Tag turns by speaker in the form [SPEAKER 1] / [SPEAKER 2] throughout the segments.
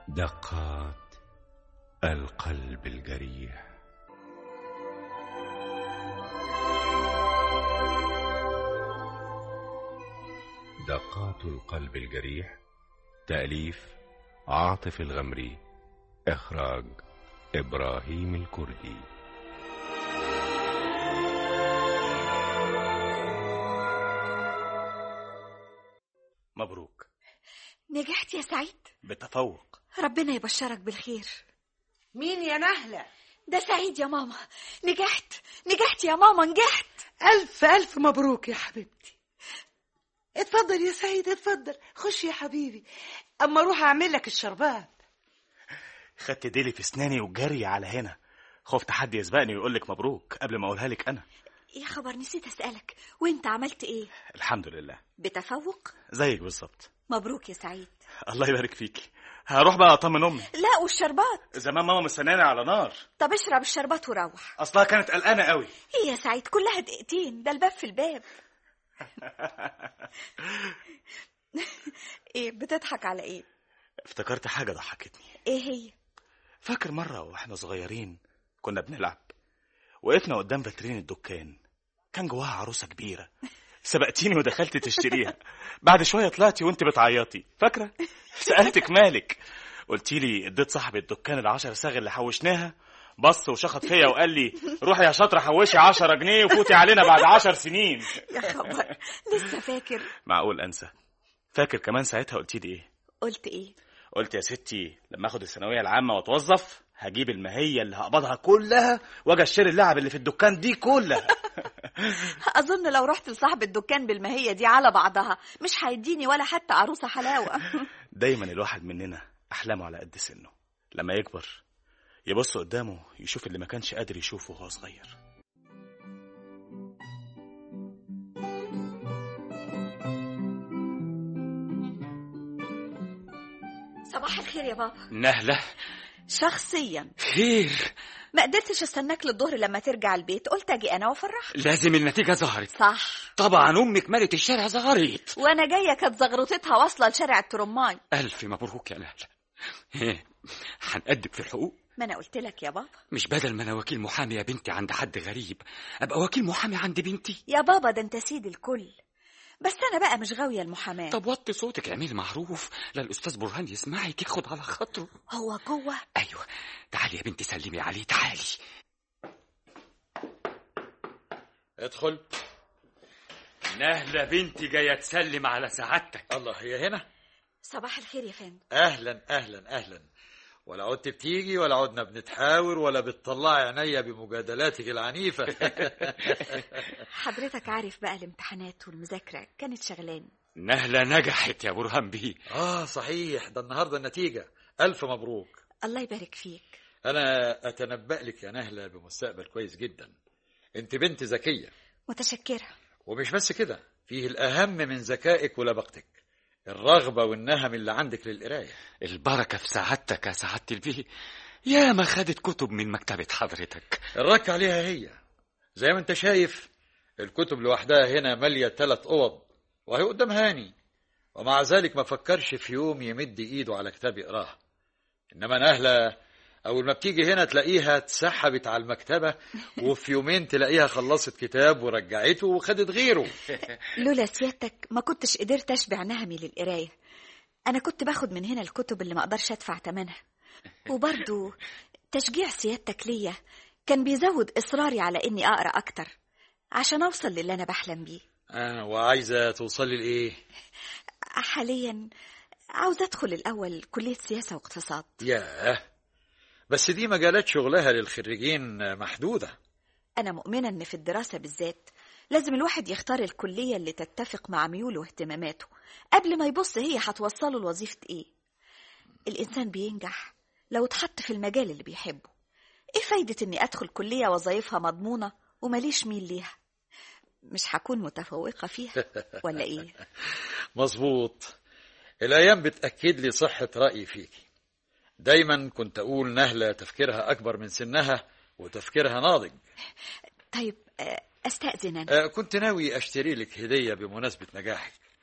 [SPEAKER 1] دقات القلب الجريح دقات القلب الجريح تأليف عاطف الغمري إخراج إبراهيم الكردي
[SPEAKER 2] مبروك
[SPEAKER 3] نجحت يا سعيد
[SPEAKER 2] بتفوق
[SPEAKER 3] ربنا يبشرك بالخير
[SPEAKER 4] مين يا نهلة
[SPEAKER 3] ده سعيد يا ماما نجحت نجحت يا ماما نجحت
[SPEAKER 4] ألف ألف مبروك يا حبيبتي اتفضل يا سعيد اتفضل خش يا حبيبي أما أروح أعمل لك الشربات
[SPEAKER 2] خدت ديلي في اسناني وجري على هنا خفت حد يسبقني ويقول لك مبروك قبل ما اقولها لك انا
[SPEAKER 3] يا خبر نسيت أسألك وانت عملت ايه
[SPEAKER 2] الحمد لله
[SPEAKER 3] بتفوق
[SPEAKER 2] زيك بالظبط
[SPEAKER 3] مبروك يا سعيد
[SPEAKER 2] الله يبارك فيكي هروح بقى اطمن امي
[SPEAKER 3] لا والشربات
[SPEAKER 2] زمان ماما مستناني على نار
[SPEAKER 3] طب اشرب الشربات وروح
[SPEAKER 2] اصلها كانت قلقانه قوي
[SPEAKER 3] ايه يا سعيد كلها دقيقتين ده الباب في الباب ايه بتضحك على ايه
[SPEAKER 2] افتكرت حاجه ضحكتني
[SPEAKER 3] ايه هي
[SPEAKER 2] فاكر مره واحنا صغيرين كنا بنلعب وقفنا قدام فاترين الدكان كان جواها عروسه كبيره سبقتيني ودخلت تشتريها بعد شويه طلعتي وانت بتعيطي فاكره سالتك مالك قلتي لي اديت صاحب الدكان العشر صاغ اللي حوشناها بص وشخط فيا وقال لي روحي يا شاطره حوشي عشرة جنيه وفوتي علينا بعد عشر سنين
[SPEAKER 3] يا خبر لسه فاكر
[SPEAKER 2] معقول انسى فاكر كمان ساعتها قلتي لي ايه
[SPEAKER 3] قلت ايه
[SPEAKER 2] قلت يا ستي لما اخد الثانويه العامه واتوظف هجيب المهيه اللي هقبضها كلها واجي اشتري اللعب اللي في الدكان دي كلها
[SPEAKER 3] اظن لو رحت لصاحب الدكان بالمهيه دي على بعضها مش هيديني ولا حتى عروسه حلاوه
[SPEAKER 2] دايما الواحد مننا احلامه على قد سنه لما يكبر يبص قدامه يشوف اللي ما كانش قادر يشوفه وهو صغير
[SPEAKER 3] صباح الخير يا بابا
[SPEAKER 5] نهلة
[SPEAKER 3] شخصيا
[SPEAKER 5] خير
[SPEAKER 3] ما قدرتش استناك للظهر لما ترجع البيت قلت اجي انا وافرحك
[SPEAKER 5] لازم النتيجة ظهرت
[SPEAKER 3] صح
[SPEAKER 5] طبعا أمك ملت الشارع ظهرت
[SPEAKER 3] وانا جايه كانت زغرطتها واصله لشارع الترماي
[SPEAKER 5] ألف مبروك يا نهلة إيه، هنقدم في الحقوق
[SPEAKER 3] ما انا قلت لك يا بابا
[SPEAKER 5] مش بدل ما أنا وكيل محامي يا بنتي عند حد غريب أبقى وكيل محامي عند بنتي
[SPEAKER 3] يا بابا ده انت سيد الكل بس انا بقى مش غاويه المحاماه
[SPEAKER 5] طب وطي صوتك اعملي معروف لا الأستاذ برهان يسمعك ياخد على خاطره
[SPEAKER 3] هو جوه
[SPEAKER 5] أيوة تعالي يا بنتي سلمي عليه تعالي ادخل نهلة بنتي جاية تسلم على سعادتك
[SPEAKER 6] الله هي هنا
[SPEAKER 3] صباح الخير يا فندم
[SPEAKER 6] اهلا اهلا اهلا ولا عدت بتيجي ولا عدنا بنتحاور ولا بتطلعي عينيا بمجادلاتك العنيفة
[SPEAKER 3] حضرتك عارف بقى الامتحانات والمذاكره كانت شغلاني
[SPEAKER 5] نهلة نجحت يا برهان بيه
[SPEAKER 6] اه صحيح ده النهاردة النتيجة ألف مبروك
[SPEAKER 3] الله يبارك فيك
[SPEAKER 6] أنا أتنبأ لك يا نهلة بمستقبل كويس جدا أنت بنت ذكية
[SPEAKER 3] متشكره
[SPEAKER 6] ومش بس كده فيه الأهم من ذكائك ولبقتك الرغبة والنهم اللي عندك للقراية
[SPEAKER 5] البركة في سعادتك يا سعادة البيه يا ما خدت كتب من مكتبة حضرتك
[SPEAKER 6] الرك عليها هي زي ما انت شايف الكتب لوحدها هنا مالية ثلاث أوض وهي قدام هاني ومع ذلك ما فكرش في يوم يمد إيده على كتاب يقراه إنما نهلة أول ما بتيجي هنا تلاقيها اتسحبت على المكتبة وفي يومين تلاقيها خلصت كتاب ورجعته وخدت غيره
[SPEAKER 3] لولا سيادتك ما كنتش قدرت اشبع نهمي للقرايه انا كنت باخد من هنا الكتب اللي ما اقدرش ادفع ثمنها وبرضو تشجيع سيادتك ليا كان بيزود اصراري على اني اقرا اكتر عشان اوصل للي انا بحلم بيه
[SPEAKER 6] آه وعايزة توصلي لإيه؟
[SPEAKER 3] حاليا عاوز ادخل الاول كليه سياسه واقتصاد
[SPEAKER 6] ياه بس دي مجالات شغلها للخريجين محدودة
[SPEAKER 3] انا مؤمنه ان في الدراسه بالذات لازم الواحد يختار الكليه اللي تتفق مع ميوله واهتماماته قبل ما يبص هي هتوصله لوظيفه ايه الانسان بينجح لو اتحط في المجال اللي بيحبه ايه فايده اني ادخل كليه وظايفها مضمونه ومليش ميل ليها مش هكون متفوقه فيها ولا ايه
[SPEAKER 6] مظبوط الأيام بتأكد لي صحة رأيي فيكي دايما كنت أقول نهلة تفكيرها أكبر من سنها وتفكيرها ناضج
[SPEAKER 3] طيب آه، استاذن انا
[SPEAKER 6] آه، كنت ناوي أشتري لك هدية بمناسبة نجاحك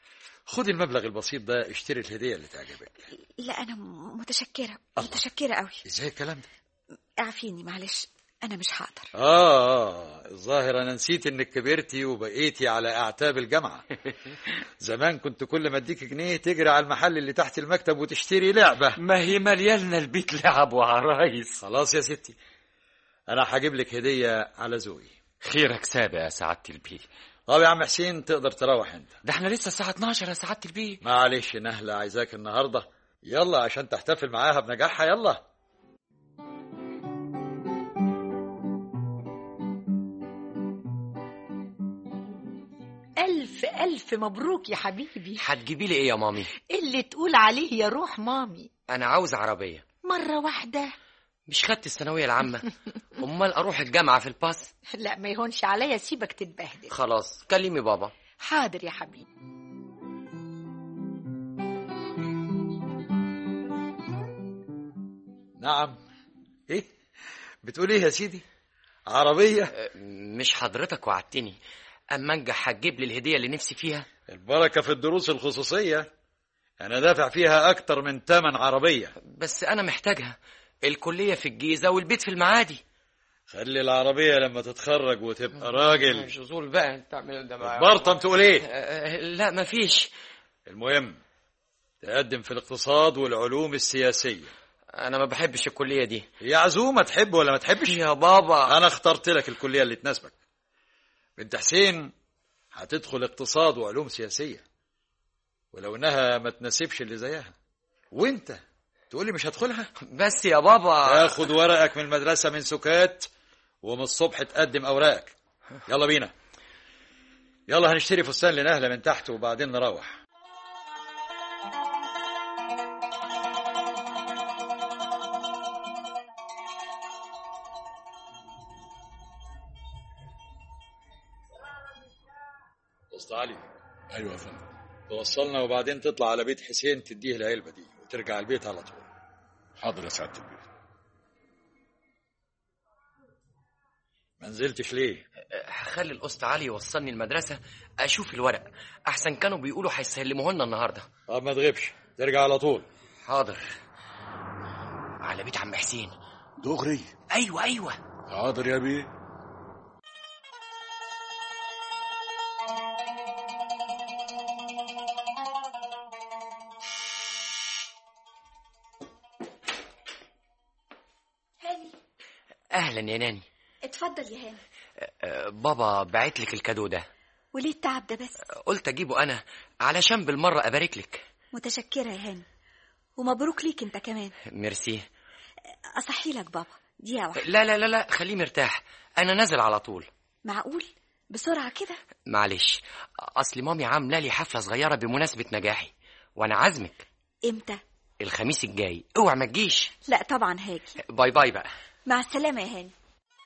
[SPEAKER 6] خدي المبلغ البسيط ده اشتري الهديه اللي تعجبك
[SPEAKER 3] لا انا م- متشكره متشكره قوي
[SPEAKER 6] ازاي الكلام ده
[SPEAKER 3] اعفيني معلش انا مش هقدر
[SPEAKER 6] آه, اه الظاهر انا نسيت انك كبرتي وبقيتي على اعتاب الجامعه زمان كنت كل ما اديك جنيه تجري على المحل اللي تحت المكتب وتشتري لعبه
[SPEAKER 5] ما هي مليانة البيت لعب وعرايس
[SPEAKER 6] خلاص يا ستي انا هجيب لك هديه على ذوقي
[SPEAKER 5] خيرك سابق يا سعادة البيه
[SPEAKER 6] طب يا عم حسين تقدر تروح انت
[SPEAKER 5] ده احنا لسه الساعة 12 يا سعادة البيه
[SPEAKER 6] معلش نهله عايزاك النهارده يلا عشان تحتفل معاها بنجاحها يلا
[SPEAKER 4] ألف ألف مبروك يا حبيبي
[SPEAKER 7] هتجيبي لي ايه يا مامي
[SPEAKER 4] اللي تقول عليه يا روح مامي
[SPEAKER 7] انا عاوز عربيه
[SPEAKER 4] مرة واحدة
[SPEAKER 7] مش خدت الثانويه العامه امال اروح الجامعه في الباص
[SPEAKER 4] لا ما يهونش عليا سيبك تتبهدل
[SPEAKER 7] خلاص كلمي بابا
[SPEAKER 4] حاضر يا حبيبي
[SPEAKER 6] نعم ايه بتقول ايه يا سيدي عربيه
[SPEAKER 7] أه، مش حضرتك وعدتني اما انجح هتجيب لي الهديه اللي نفسي فيها
[SPEAKER 6] البركه في الدروس الخصوصيه انا دافع فيها اكتر من تمن عربيه
[SPEAKER 7] بس انا محتاجها الكليه في الجيزه والبيت في المعادي
[SPEAKER 6] خلي العربيه لما تتخرج وتبقى راجل
[SPEAKER 7] شذول بقى تعمل ده بقى
[SPEAKER 6] برطم تقول ايه
[SPEAKER 7] أه، لا مفيش
[SPEAKER 6] المهم تقدم في الاقتصاد والعلوم السياسيه
[SPEAKER 7] انا ما بحبش الكليه دي
[SPEAKER 6] هي عزومه تحب ولا ما تحبش
[SPEAKER 7] يا بابا
[SPEAKER 6] انا اخترت لك الكليه اللي تناسبك بنت حسين هتدخل اقتصاد وعلوم سياسيه ولو انها ما تناسبش اللي زيها وانت تقولي مش هدخلها
[SPEAKER 7] بس يا بابا
[SPEAKER 6] تاخد ورقك من المدرسه من سكات ومن الصبح تقدم اوراقك يلا بينا يلا هنشتري فستان لنهله من تحت وبعدين نروح أسطى علي
[SPEAKER 8] ايوه يا فندم
[SPEAKER 6] توصلنا وبعدين تطلع على بيت حسين تديه العلبة دي وترجع البيت على طول
[SPEAKER 8] حاضر يا سعاده البيت
[SPEAKER 6] ما نزلتش ليه
[SPEAKER 7] هخلي القسط علي يوصلني المدرسه اشوف الورق احسن كانوا بيقولوا هيسلموه لنا النهارده
[SPEAKER 6] طب ما تغيبش ترجع على طول
[SPEAKER 7] حاضر على بيت عم حسين
[SPEAKER 8] دغري
[SPEAKER 7] ايوه ايوه
[SPEAKER 8] حاضر يا بيه
[SPEAKER 3] هاني
[SPEAKER 7] اهلا يا ناني
[SPEAKER 3] اتفضل يا هاني
[SPEAKER 7] أه، بابا بعت لك الكادو ده
[SPEAKER 3] وليه التعب ده بس
[SPEAKER 7] قلت اجيبه انا علشان بالمره ابارك لك
[SPEAKER 3] متشكره يا هاني ومبروك ليك انت كمان
[SPEAKER 7] ميرسي
[SPEAKER 3] اصحي لك بابا دقيقه واحده
[SPEAKER 7] لا لا لا لا خليه مرتاح انا نازل على طول
[SPEAKER 3] معقول بسرعه كده
[SPEAKER 7] معلش اصل مامي عامله لي حفله صغيره بمناسبه نجاحي وانا عازمك
[SPEAKER 3] امتى
[SPEAKER 7] الخميس الجاي اوعى ما تجيش
[SPEAKER 3] لا طبعا هاجي
[SPEAKER 7] باي باي بقى
[SPEAKER 3] مع السلامه يا هاني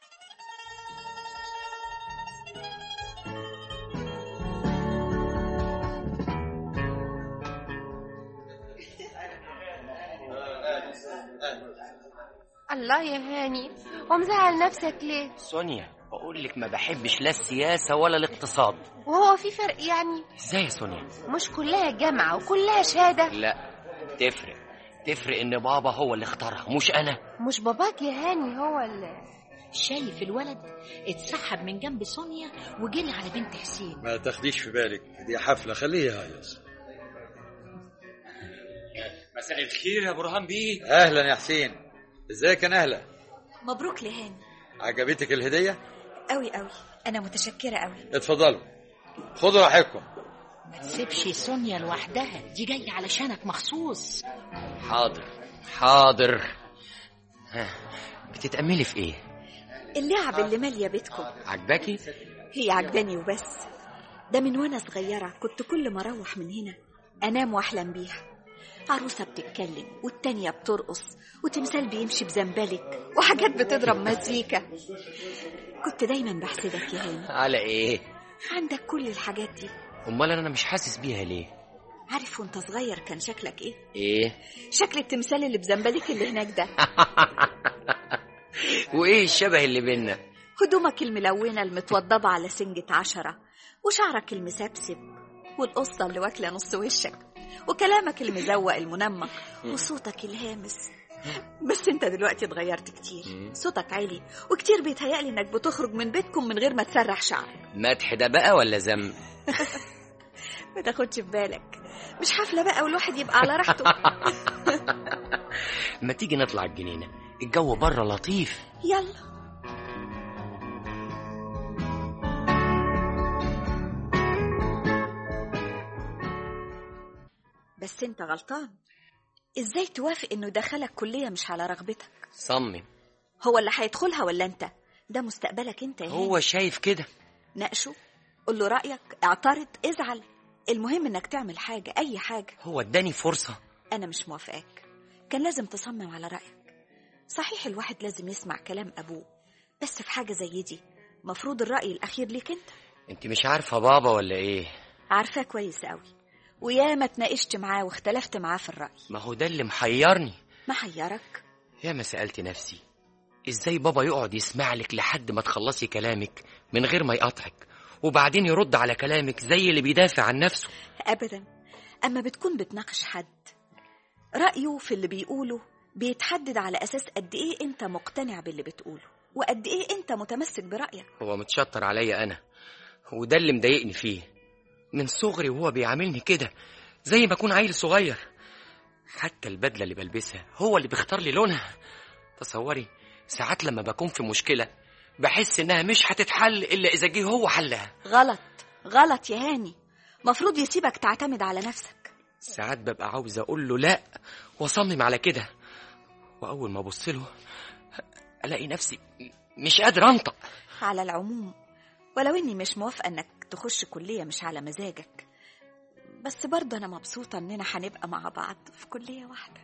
[SPEAKER 9] الله يا هاني ومزعل نفسك ليه
[SPEAKER 7] سونيا بقول لك ما بحبش لا السياسه ولا الاقتصاد
[SPEAKER 9] وهو في فرق يعني
[SPEAKER 7] ازاي يا سونيا
[SPEAKER 9] مش كلها جامعة وكلها شهادة
[SPEAKER 7] لا تفرق تفرق ان بابا هو اللي اختارها مش انا
[SPEAKER 9] مش باباك يا هاني هو اللي
[SPEAKER 10] شايف الولد اتسحب من جنب سونيا وجري على بنت حسين
[SPEAKER 6] ما تاخديش في بالك دي حفلة خليه يهيص
[SPEAKER 5] مساء الخير يا برهان بيه
[SPEAKER 6] أهلا يا حسين ازيك يا نهلة
[SPEAKER 3] مبروك لهاني
[SPEAKER 6] عجبتك الهدية
[SPEAKER 3] قوي قوي انا متشكره قوي
[SPEAKER 6] اتفضلوا خدوا راحتكم
[SPEAKER 10] ما تسيبش سونيا لوحدها دي جاية علشانك مخصوص
[SPEAKER 7] حاضر حاضر ها، بتتأملي في ايه
[SPEAKER 3] اللعب اللي ماليه بيتكم
[SPEAKER 7] عجباكي
[SPEAKER 3] هي عجباني وبس ده من وانا صغيره كنت كل ما اروح من هنا انام واحلم بيها عروسه بتتكلم والتانيه بترقص وتمثال بيمشي بزنبلك وحاجات بتضرب مزيكا كنت دايما بحسدك يا هاني
[SPEAKER 7] على ايه
[SPEAKER 3] عندك كل الحاجات دي
[SPEAKER 7] امال انا مش حاسس بيها ليه
[SPEAKER 3] عارف وانت صغير كان شكلك ايه
[SPEAKER 7] ايه
[SPEAKER 3] شكل التمثال اللي بزنبلك اللي هناك ده
[SPEAKER 7] وايه الشبه اللي بينا
[SPEAKER 3] هدومك الملونة المتوضبة على سنجة عشرة وشعرك المسبسب والقصة اللي واكلة نص وشك وكلامك المزوق المنمق وصوتك الهامس بس انت دلوقتي اتغيرت كتير صوتك عالي وكتير بيتهيألي انك بتخرج من بيتكم من غير ما تسرح شعرك
[SPEAKER 7] مدح ده بقى ولا ذم
[SPEAKER 3] ما تاخدش في بالك مش حفلة بقى والواحد يبقى على راحته
[SPEAKER 7] ما تيجي نطلع الجنينة الجو بره لطيف
[SPEAKER 3] يلا بس انت غلطان ازاي توافق انه يدخلك كلية مش على رغبتك
[SPEAKER 7] صمم
[SPEAKER 3] هو اللي هيدخلها ولا انت ده مستقبلك انت يا هاني.
[SPEAKER 7] هو شايف كده
[SPEAKER 3] ناقشه قول له رأيك اعترض ازعل المهم انك تعمل حاجة اي حاجة
[SPEAKER 7] هو اداني فرصة
[SPEAKER 3] انا مش موافقاك كان لازم تصمم على رأيك صحيح الواحد لازم يسمع كلام ابوه بس في حاجة زي دي مفروض الرأي الأخير ليك انت
[SPEAKER 7] انت مش عارفة بابا ولا ايه
[SPEAKER 3] عارفاه كويس قوي وياما اتناقشت معاه واختلفت معاه في الرأي
[SPEAKER 7] ما هو ده اللي محيرني
[SPEAKER 3] ما حيرك
[SPEAKER 7] يا ما سألت نفسي ازاي بابا يقعد يسمع لك لحد ما تخلصي كلامك من غير ما يقاطعك وبعدين يرد على كلامك زي اللي بيدافع عن نفسه
[SPEAKER 3] أبدا أما بتكون بتناقش حد رأيه في اللي بيقوله بيتحدد على أساس قد إيه أنت مقتنع باللي بتقوله وقد إيه أنت متمسك برأيك
[SPEAKER 7] هو متشطر عليا انا وده اللي مضايقني فيه من صغري وهو بيعاملني كده زي ما اكون عيل صغير حتى البدله اللي بلبسها هو اللي بيختار لي لونها تصوري ساعات لما بكون في مشكله بحس انها مش هتتحل الا اذا جه هو حلها
[SPEAKER 3] غلط غلط يا هاني مفروض يسيبك تعتمد على نفسك
[SPEAKER 7] ساعات ببقى عاوز اقول له لا واصمم على كده واول ما ابص له الاقي نفسي مش قادر انطق
[SPEAKER 3] على العموم ولو إني مش موافقة إنك تخش كلية مش على مزاجك بس برضه أنا مبسوطة إننا هنبقى مع بعض في كلية واحدة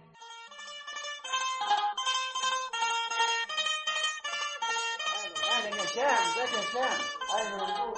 [SPEAKER 11] اهلا يا شام ازيك يا شام اهلا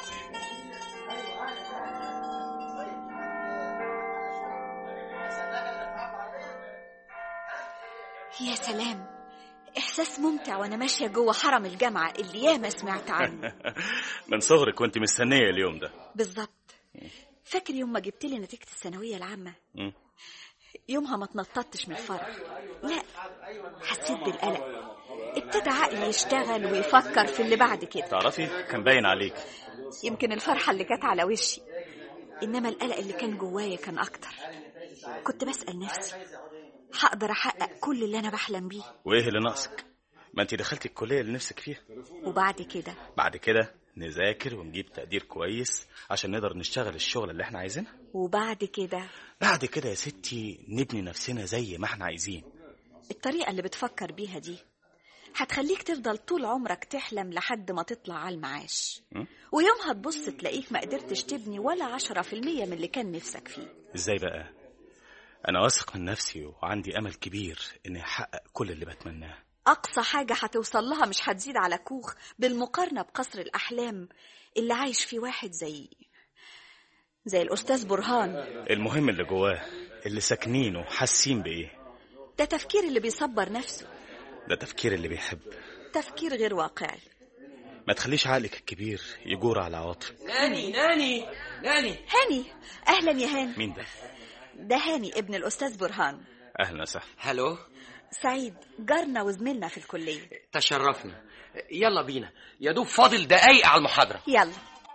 [SPEAKER 3] يا سلام إحساس ممتع وأنا ماشية جوه حرم الجامعة اللي ياما سمعت عنه
[SPEAKER 2] من صغرك وانت مستنية اليوم ده
[SPEAKER 3] بالظبط فاكر يوم ما جبت لي نتيجة الثانوية العامة
[SPEAKER 2] مم.
[SPEAKER 3] يومها ما اتنططتش من الفرح لا حسيت بالقلق ابتدى عقلي يشتغل ويفكر في اللي بعد كده
[SPEAKER 2] تعرفي كان باين عليك
[SPEAKER 3] يمكن الفرحة اللي كانت على وشي إنما القلق اللي كان جوايا كان أكتر كنت بسأل نفسي هقدر أحقق كل اللي أنا بحلم بيه
[SPEAKER 2] وايه اللي ناقصك ما انت دخلتي الكلية اللي نفسك فيها
[SPEAKER 3] وبعد كده
[SPEAKER 2] بعد كده نذاكر ونجيب تقدير كويس عشان نقدر نشتغل الشغل اللي احنا عايزينها
[SPEAKER 3] وبعد كده
[SPEAKER 2] بعد كده يا ستي نبني نفسنا زي ما احنا عايزين
[SPEAKER 3] الطريقة اللي بتفكر بيها دي هتخليك تفضل طول عمرك تحلم لحد ما تطلع على المعاش
[SPEAKER 2] م?
[SPEAKER 3] ويومها تبص تلاقيك ما قدرتش تبني ولا عشرة في المية من اللي كان نفسك فيه
[SPEAKER 2] ازاي بقى انا واثق من نفسي وعندي امل كبير اني احقق كل اللي بتمناه
[SPEAKER 3] أقصى حاجة هتوصل لها مش هتزيد على كوخ بالمقارنة بقصر الأحلام اللي عايش فيه واحد زي زي الأستاذ برهان
[SPEAKER 2] المهم اللي جواه اللي ساكنينه حاسين بايه
[SPEAKER 3] ده تفكير اللي بيصبر نفسه
[SPEAKER 2] ده تفكير اللي بيحب
[SPEAKER 3] تفكير غير واقعي
[SPEAKER 2] ما تخليش عقلك الكبير يجور على عواطف
[SPEAKER 7] ناني ناني ناني
[SPEAKER 3] هاني أهلا يا هاني
[SPEAKER 2] مين ده
[SPEAKER 3] ده هاني ابن الأستاذ برهان
[SPEAKER 2] اهلا وسهلا
[SPEAKER 7] هلو
[SPEAKER 3] سعيد جارنا وزميلنا في الكلية
[SPEAKER 7] تشرفنا يلا بينا يا دوب فاضل دقايق على المحاضرة
[SPEAKER 3] يلا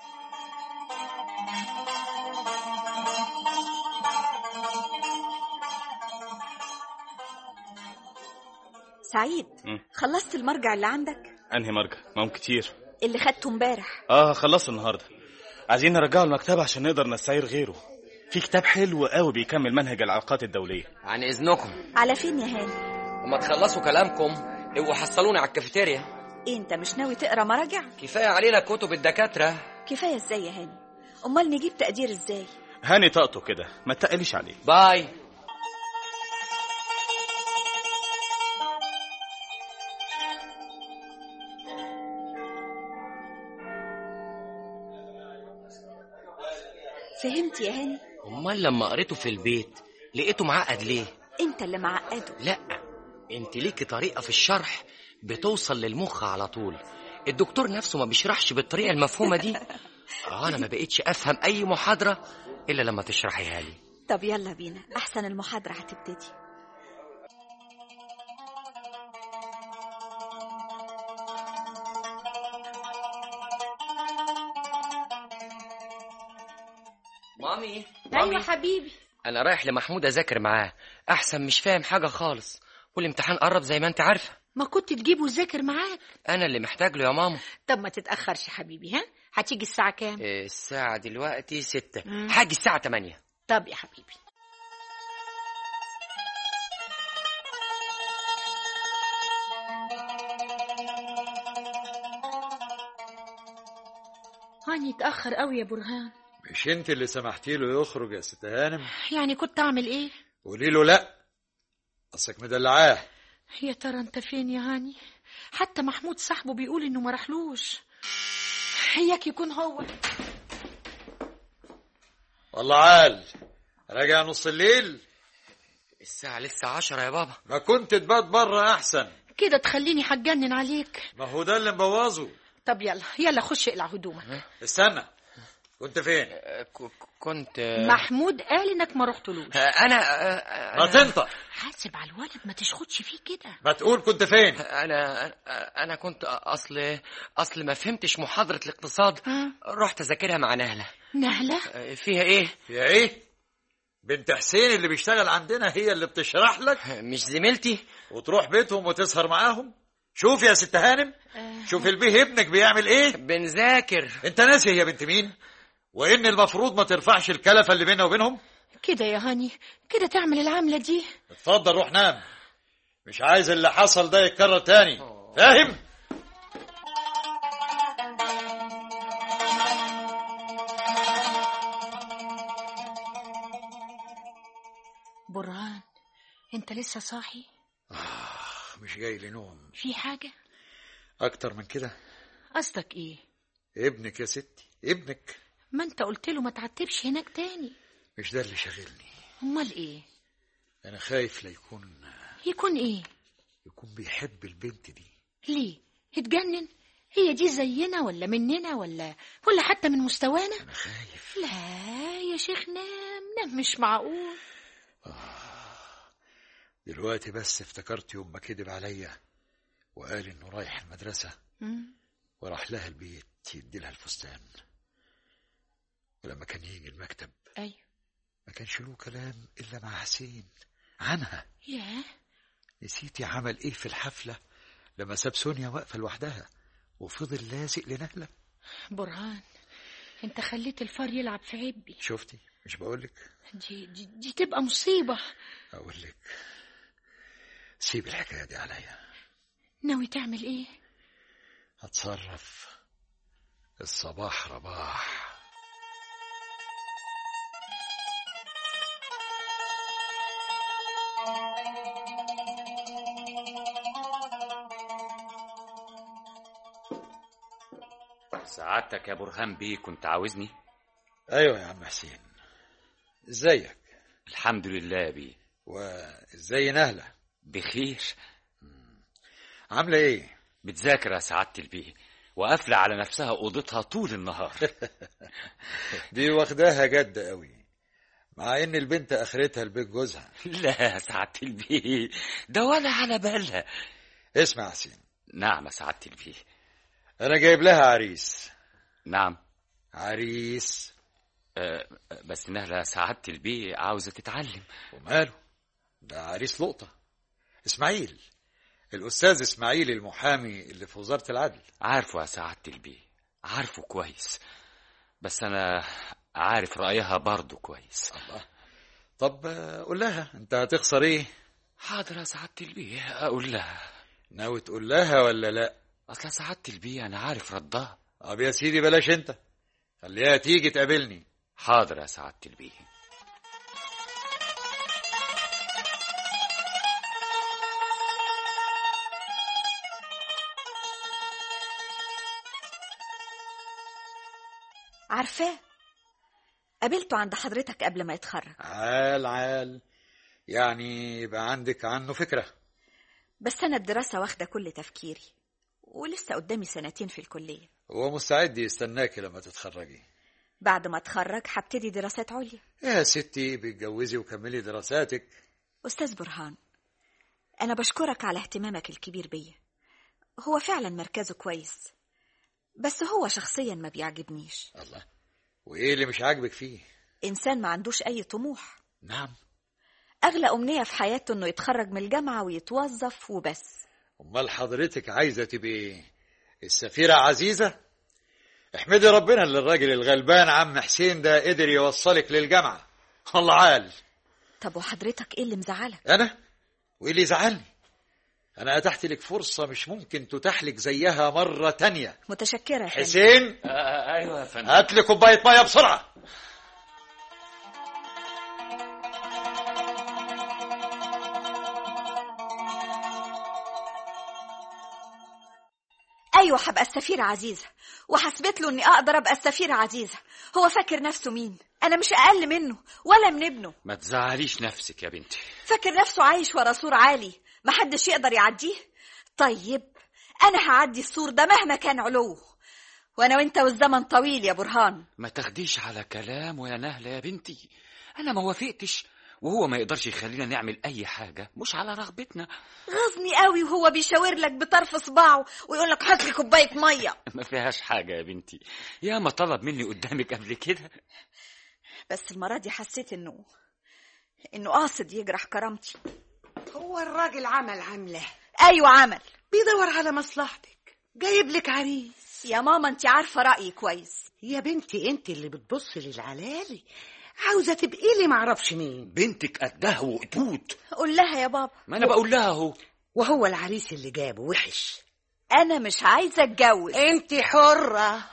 [SPEAKER 3] سعيد
[SPEAKER 2] مم.
[SPEAKER 3] خلصت المرجع اللي عندك
[SPEAKER 2] انهي مرجع ما هم كتير
[SPEAKER 3] اللي خدته امبارح
[SPEAKER 2] اه خلصت النهارده عايزين نرجعه المكتبة عشان نقدر نستعير غيره في كتاب حلو قوي بيكمل منهج العلاقات الدولية
[SPEAKER 7] عن إذنكم
[SPEAKER 3] على فين يا هاني
[SPEAKER 7] وما تخلصوا كلامكم ابقوا حصلوني على الكافيتيريا
[SPEAKER 3] إيه انت مش ناوي تقرا مراجع
[SPEAKER 7] كفاية علينا كتب الدكاترة
[SPEAKER 3] كفايه ازاي يا هاني امال نجيب تقدير ازاي
[SPEAKER 2] هاني طاقته كده ما تقليش عليه
[SPEAKER 7] باي
[SPEAKER 3] فهمت يا هاني
[SPEAKER 7] امال لما قريته في البيت لقيته معقد ليه
[SPEAKER 3] انت اللي معقده
[SPEAKER 7] لا انت ليكي طريقة في الشرح بتوصل للمخ على طول الدكتور نفسه ما بيشرحش بالطريقة المفهومة دي آه، انا ما بقيتش افهم اي محاضره الا لما تشرحيها لي
[SPEAKER 3] طب يلا بينا أحسن المحاضرة هتبتدي
[SPEAKER 7] مامي
[SPEAKER 10] ايوه حبيبي
[SPEAKER 7] انا رايح لمحمود اذاكر معاه احسن مش فاهم حاجه خالص والامتحان قرب زي ما انت عارفه
[SPEAKER 10] ما كنت تجيبه وذاكر معاك
[SPEAKER 7] انا اللي محتاج له يا ماما
[SPEAKER 10] طب ما تتاخرش حبيبي ها هتيجي الساعه كام
[SPEAKER 7] إيه، الساعه دلوقتي ستة
[SPEAKER 10] مم.
[SPEAKER 7] حاجي الساعه تمانية
[SPEAKER 10] طب يا حبيبي هاني اتاخر قوي يا برهان
[SPEAKER 6] مش انت اللي سمحتي له يخرج يا ست هانم
[SPEAKER 10] يعني كنت اعمل ايه
[SPEAKER 6] قولي له لا اصلك مدلعاه
[SPEAKER 10] يا ترى انت فين يا هاني حتى محمود صاحبه بيقول انه ما راحلوش اياك يكون هو
[SPEAKER 6] والله عال راجع نص الليل
[SPEAKER 7] الساعه لسه عشرة يا بابا
[SPEAKER 6] ما كنت تبات بره احسن
[SPEAKER 10] كده تخليني هتجنن عليك
[SPEAKER 6] ما هو ده اللي مبوظه
[SPEAKER 10] طب يلا يلا خش اقلع هدومك
[SPEAKER 6] استنى كنت فين
[SPEAKER 7] كنت
[SPEAKER 10] محمود قال انك ما رحتلوش
[SPEAKER 7] انا
[SPEAKER 6] ما تنطق
[SPEAKER 10] حاسب على الولد ما تشخدش فيه كده
[SPEAKER 6] ما تقول كنت فين
[SPEAKER 7] انا انا كنت اصل اصل ما فهمتش محاضره الاقتصاد رحت اذاكرها مع نهله
[SPEAKER 10] نهله
[SPEAKER 7] فيها ايه
[SPEAKER 6] فيها ايه بنت حسين اللي بيشتغل عندنا هي اللي بتشرح لك
[SPEAKER 7] مش زميلتي
[SPEAKER 6] وتروح بيتهم وتسهر معاهم شوف يا ست هانم شوف البيه ابنك بيعمل ايه
[SPEAKER 7] بنذاكر
[SPEAKER 6] انت ناسي هي بنت مين وان المفروض ما ترفعش الكلفه اللي بيننا وبينهم
[SPEAKER 10] كده يا هاني كده تعمل العمله دي
[SPEAKER 6] اتفضل روح نام مش عايز اللي حصل ده يتكرر تاني فاهم
[SPEAKER 10] برهان انت لسه صاحي
[SPEAKER 6] مش جاي لي نوم
[SPEAKER 10] في حاجه
[SPEAKER 6] اكتر من كده
[SPEAKER 10] قصدك ايه
[SPEAKER 6] ابنك يا ستي ابنك
[SPEAKER 10] ما انت قلت له ما تعتبش هناك تاني
[SPEAKER 6] مش ده اللي شاغلني
[SPEAKER 10] امال ايه
[SPEAKER 6] انا خايف لا يكون
[SPEAKER 10] يكون ايه
[SPEAKER 6] يكون بيحب البنت دي
[SPEAKER 10] ليه اتجنن هي دي زينا ولا مننا ولا ولا حتى من مستوانا
[SPEAKER 6] انا خايف
[SPEAKER 10] لا يا شيخ نام نام مش معقول
[SPEAKER 6] دلوقتي بس افتكرت يوم ما كذب عليا وقال انه رايح المدرسه
[SPEAKER 10] مم.
[SPEAKER 6] وراح لها البيت يدي لها الفستان ولما كان يجي المكتب
[SPEAKER 10] ايوه
[SPEAKER 6] ما كانش له كلام الا مع حسين عنها
[SPEAKER 10] ياه
[SPEAKER 6] نسيتي عمل ايه في الحفله لما ساب سونيا واقفه لوحدها وفضل لازق لنهله
[SPEAKER 10] برهان انت خليت الفار يلعب في عبي
[SPEAKER 6] شفتي مش بقولك
[SPEAKER 10] دي, دي, دي تبقى مصيبة
[SPEAKER 6] اقول لك سيب الحكايه دي عليا
[SPEAKER 10] ناوي تعمل ايه
[SPEAKER 6] هتصرف الصباح رباح
[SPEAKER 5] سعادتك يا برهان بيه كنت عاوزني
[SPEAKER 6] ايوه يا عم حسين ازيك
[SPEAKER 5] الحمد لله يا بيه
[SPEAKER 6] وازاي نهله
[SPEAKER 5] بخير
[SPEAKER 6] عامله ايه
[SPEAKER 5] بتذاكر يا سعادة البيه وقافلة على نفسها أوضتها طول النهار
[SPEAKER 6] دي واخداها جد قوي مع ان البنت اخرتها البيت جوزها
[SPEAKER 5] لا يا سعادة البيه ده ولا على بالها
[SPEAKER 6] اسمع يا حسين
[SPEAKER 5] نعم يا سعادة البيه
[SPEAKER 6] انا جايب لها عريس
[SPEAKER 5] نعم
[SPEAKER 6] عريس
[SPEAKER 5] أه بس نهلة سعادة البيه عاوزة تتعلم
[SPEAKER 6] وماله ده عريس لقطة اسماعيل الأستاذ إسماعيل المحامي اللي في وزارة العدل
[SPEAKER 5] عارفه يا سعادة البيه عارفه كويس بس أنا عارف رأيها برضه كويس
[SPEAKER 6] الله طب قول لها أنت هتخسر إيه
[SPEAKER 5] حاضر يا سعادة البيه أقول لها
[SPEAKER 6] ناوي تقول لها ولا لا
[SPEAKER 5] أصل سعادة البيه أنا عارف ردها
[SPEAKER 6] طب يا سيدي بلاش أنت خليها تيجي تقابلني
[SPEAKER 5] حاضر يا سعادة البيه
[SPEAKER 3] عارفاه قابلته عند حضرتك قبل ما يتخرج
[SPEAKER 6] عال عال يعني يبقى عندك عنه فكرة
[SPEAKER 3] بس أنا الدراسة واخدة كل تفكيري ولسه قدامي سنتين في الكلية
[SPEAKER 6] هو مستعد يستناكي لما تتخرجي
[SPEAKER 3] بعد ما اتخرج هبتدي دراسات عليا
[SPEAKER 6] يا ستي بتجوزي وكملي دراساتك
[SPEAKER 3] أستاذ برهان أنا بشكرك على اهتمامك الكبير بيا هو فعلا مركزه كويس بس هو شخصيا ما بيعجبنيش
[SPEAKER 6] الله وايه اللي مش عاجبك فيه
[SPEAKER 3] إنسان ما عندوش أي طموح
[SPEAKER 6] نعم
[SPEAKER 3] أغلى أمنية في حياته إنه يتخرج من الجامعة ويتوظف وبس
[SPEAKER 6] امال حضرتك عايزه تبقي ايه السفيره عزيزه احمدي ربنا اللي الراجل الغلبان عم حسين ده قدر يوصلك للجامعه الله عال
[SPEAKER 3] طب وحضرتك إيه اللي مزعلك؟
[SPEAKER 6] انا وايه اللي زعلني انا اتحت لك فرصه مش ممكن تتاح لك زيها مره تانية
[SPEAKER 3] متشكرة يا فندم.
[SPEAKER 6] حسين
[SPEAKER 5] آه ايوه يا فندم
[SPEAKER 6] هات لي كوبايه ميه بسرعه
[SPEAKER 3] أيوة هبقى السفيرة عزيزة وحسبت له إني أقدر أبقى السفيرة عزيزة هو فاكر نفسه مين؟ أنا مش أقل منه ولا من ابنه
[SPEAKER 5] ما تزعليش نفسك يا بنتي
[SPEAKER 3] فاكر نفسه عايش ورا سور عالي محدش يقدر يعديه طيب أنا هعدي السور ده مهما كان علوه وأنا وأنت والزمن طويل يا برهان
[SPEAKER 5] ما تاخديش على كلامه يا نهلة يا بنتي أنا ما وافقتش وهو ما يقدرش يخلينا نعمل أي حاجة مش على رغبتنا
[SPEAKER 3] غزني قوي وهو بيشاور لك بطرف صباعه ويقول لك هات لي كوبايه ميه
[SPEAKER 5] ما فيهاش حاجة يا بنتي يا ما طلب مني قدامك قبل كده
[SPEAKER 3] بس المره دي حسيت انه انه قاصد يجرح كرامتي
[SPEAKER 4] هو الراجل عمل عمله
[SPEAKER 3] ايوه عمل
[SPEAKER 4] بيدور على مصلحتك جايب لك عريس
[SPEAKER 3] يا ماما انت عارفه رايي كويس
[SPEAKER 4] يا بنتي انت اللي بتبصي للعلالي عاوزه تبقي لي معرفش مين
[SPEAKER 5] بنتك قدها وقدود
[SPEAKER 3] قول لها يا بابا
[SPEAKER 5] ما أنا بقول لها أهو
[SPEAKER 4] وهو العريس اللي جابه وحش
[SPEAKER 3] انا مش عايزه اتجوز
[SPEAKER 4] انت حره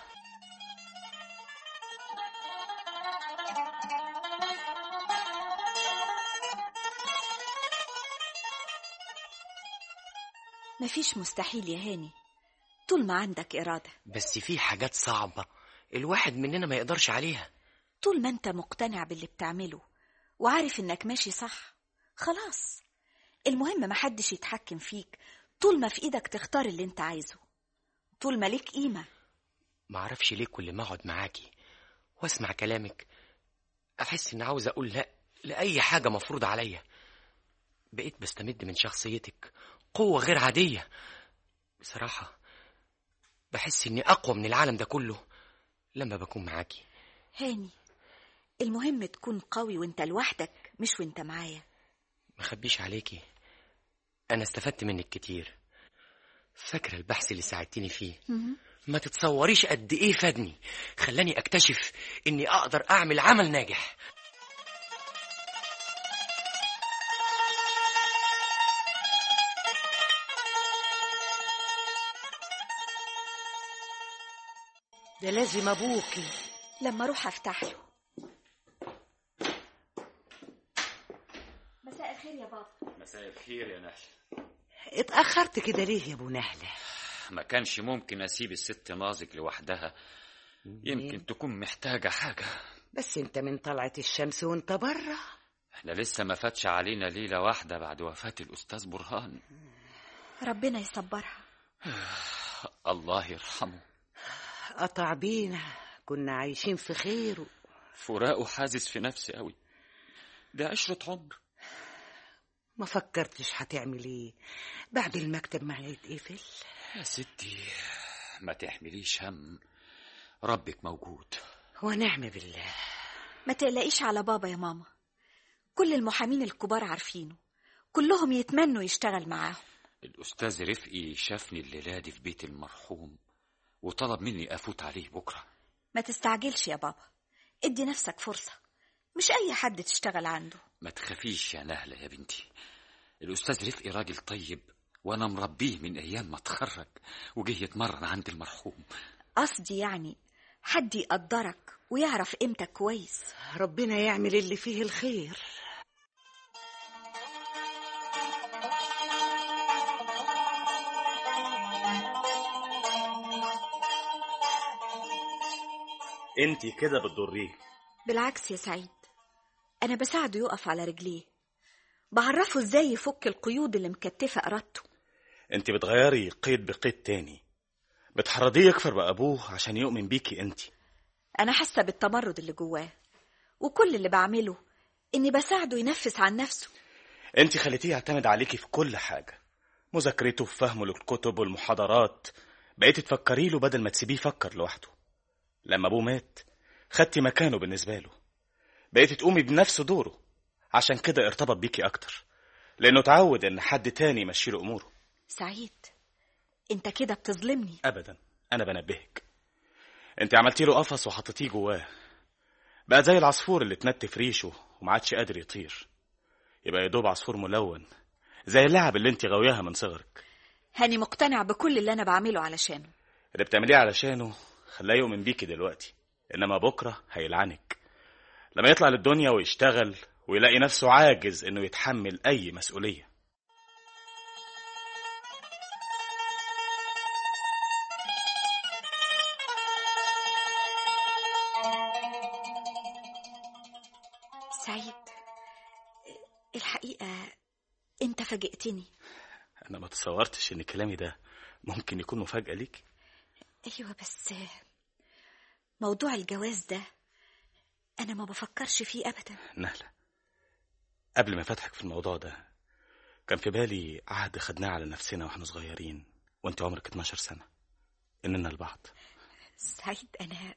[SPEAKER 3] مفيش مستحيل يا هاني طول ما عندك اراده
[SPEAKER 7] بس في حاجات صعبة الواحد مننا ما يقدرش عليها
[SPEAKER 3] طول ما انت مقتنع باللي بتعمله وعارف انك ماشي صح خلاص المهم محدش يتحكم فيك طول ما في ايدك تختار اللي انت عايزه طول ما ليك قيمه
[SPEAKER 7] معرفش ليه كل ما اقعد معاكي واسمع كلامك احس اني عاوز اقول لا لاي حاجة مفروضة عليا بقيت بستمد من شخصيتك قوة غير عادية بصراحة بحس اني اقوى من العالم ده كله لما بكون معاكي
[SPEAKER 3] هاني المهم تكون قوي وانت لوحدك مش وانت معايا
[SPEAKER 7] مخبيش عليكي انا استفدت منك كتير فاكرة البحث اللي ساعدتني فيه ما تتصوريش قد ايه فادني خلاني اكتشف اني اقدر اعمل عمل ناجح
[SPEAKER 4] ده لازم ابوكي
[SPEAKER 3] لما اروح افتح له مساء الخير يا بابا
[SPEAKER 5] مساء الخير يا نهلة
[SPEAKER 4] اتاخرت كده ليه يا ابو نهله
[SPEAKER 5] ما كانش ممكن أسيب الست نازك لوحدها يمكن تكون محتاجة حاجة
[SPEAKER 4] بس انت من طلعة الشمس وانت بره
[SPEAKER 5] احنا لسه ما فاتش علينا ليلة واحدة بعد وفاة الأستاذ برهان
[SPEAKER 3] ربنا يصبرها
[SPEAKER 5] الله يرحمه
[SPEAKER 4] قطع بينا كنا عايشين في خير
[SPEAKER 5] فراقه حازز في نفسي قوي ده عشرة عمر
[SPEAKER 4] ما فكرتش هتعمل ايه بعد المكتب ما هيتقفل
[SPEAKER 5] يا ستي ما تحمليش هم ربك موجود
[SPEAKER 4] ونعم بالله
[SPEAKER 3] ما تقلقيش على بابا يا ماما كل المحامين الكبار عارفينه كلهم يتمنوا يشتغل معاهم
[SPEAKER 5] الأستاذ رفقي شافني الليلة دي في بيت المرحوم وطلب مني أفوت عليه بكرة
[SPEAKER 3] ما تستعجلش يا بابا ادي نفسك فرصة مش أي حد تشتغل عنده
[SPEAKER 5] ما تخافيش يا نهلة يا بنتي الأستاذ رفقي راجل طيب وأنا مربيه من أيام ما اتخرج وجه يتمرن عند المرحوم
[SPEAKER 3] قصدي يعني حد يقدرك ويعرف قيمتك كويس
[SPEAKER 4] ربنا يعمل اللي فيه الخير
[SPEAKER 2] انت كده بتضريه
[SPEAKER 3] بالعكس يا سعيد أنا بساعده يقف على رجليه بعرفه ازاي يفك القيود اللي مكتفة إرادته
[SPEAKER 2] انت بتغيري قيد بقيد تاني بتحرضيه يكفر بأبوه عشان يؤمن بيكي انت
[SPEAKER 3] أنا حاسة بالتمرد اللي جواه وكل اللي بعمله إني بساعده ينفس عن نفسه
[SPEAKER 2] انت خليتيه يعتمد عليكي في كل حاجة مذاكرته وفهمه للكتب والمحاضرات بقيتي تفكري له بدل ما تسيبيه يفكر لوحده لما ابوه مات خدتي مكانه بالنسبة له بقيتي تقومي بنفس دوره عشان كده ارتبط بيكي اكتر لانه اتعود ان حد تاني يمشي له اموره
[SPEAKER 3] سعيد انت كده بتظلمني
[SPEAKER 2] ابدا انا بنبهك انت عملتي له قفص وحطيتيه جواه بقى زي العصفور اللي اتنت في ريشه وما عادش قادر يطير يبقى يا دوب عصفور ملون زي اللعب اللي انت غاوياها من صغرك
[SPEAKER 3] هاني مقتنع بكل اللي أنا بعمله علشانه
[SPEAKER 2] اللي بتعمليه علشانه خلاه يؤمن بيكي دلوقتي انما بكره هيلعنك لما يطلع للدنيا ويشتغل ويلاقي نفسه عاجز انه يتحمل اي مسؤوليه
[SPEAKER 3] سعيد الحقيقة انت فاجئتني
[SPEAKER 2] انا ما تصورتش ان كلامي ده ممكن يكون مفاجاه ليك
[SPEAKER 3] ايوه بس موضوع الجواز ده انا ما بفكرش فيه ابدا
[SPEAKER 2] نهله قبل ما فتحك في الموضوع ده كان في بالي عهد خدناه على نفسنا واحنا صغيرين وانت عمرك 12 سنه اننا لبعض
[SPEAKER 3] سعيد انا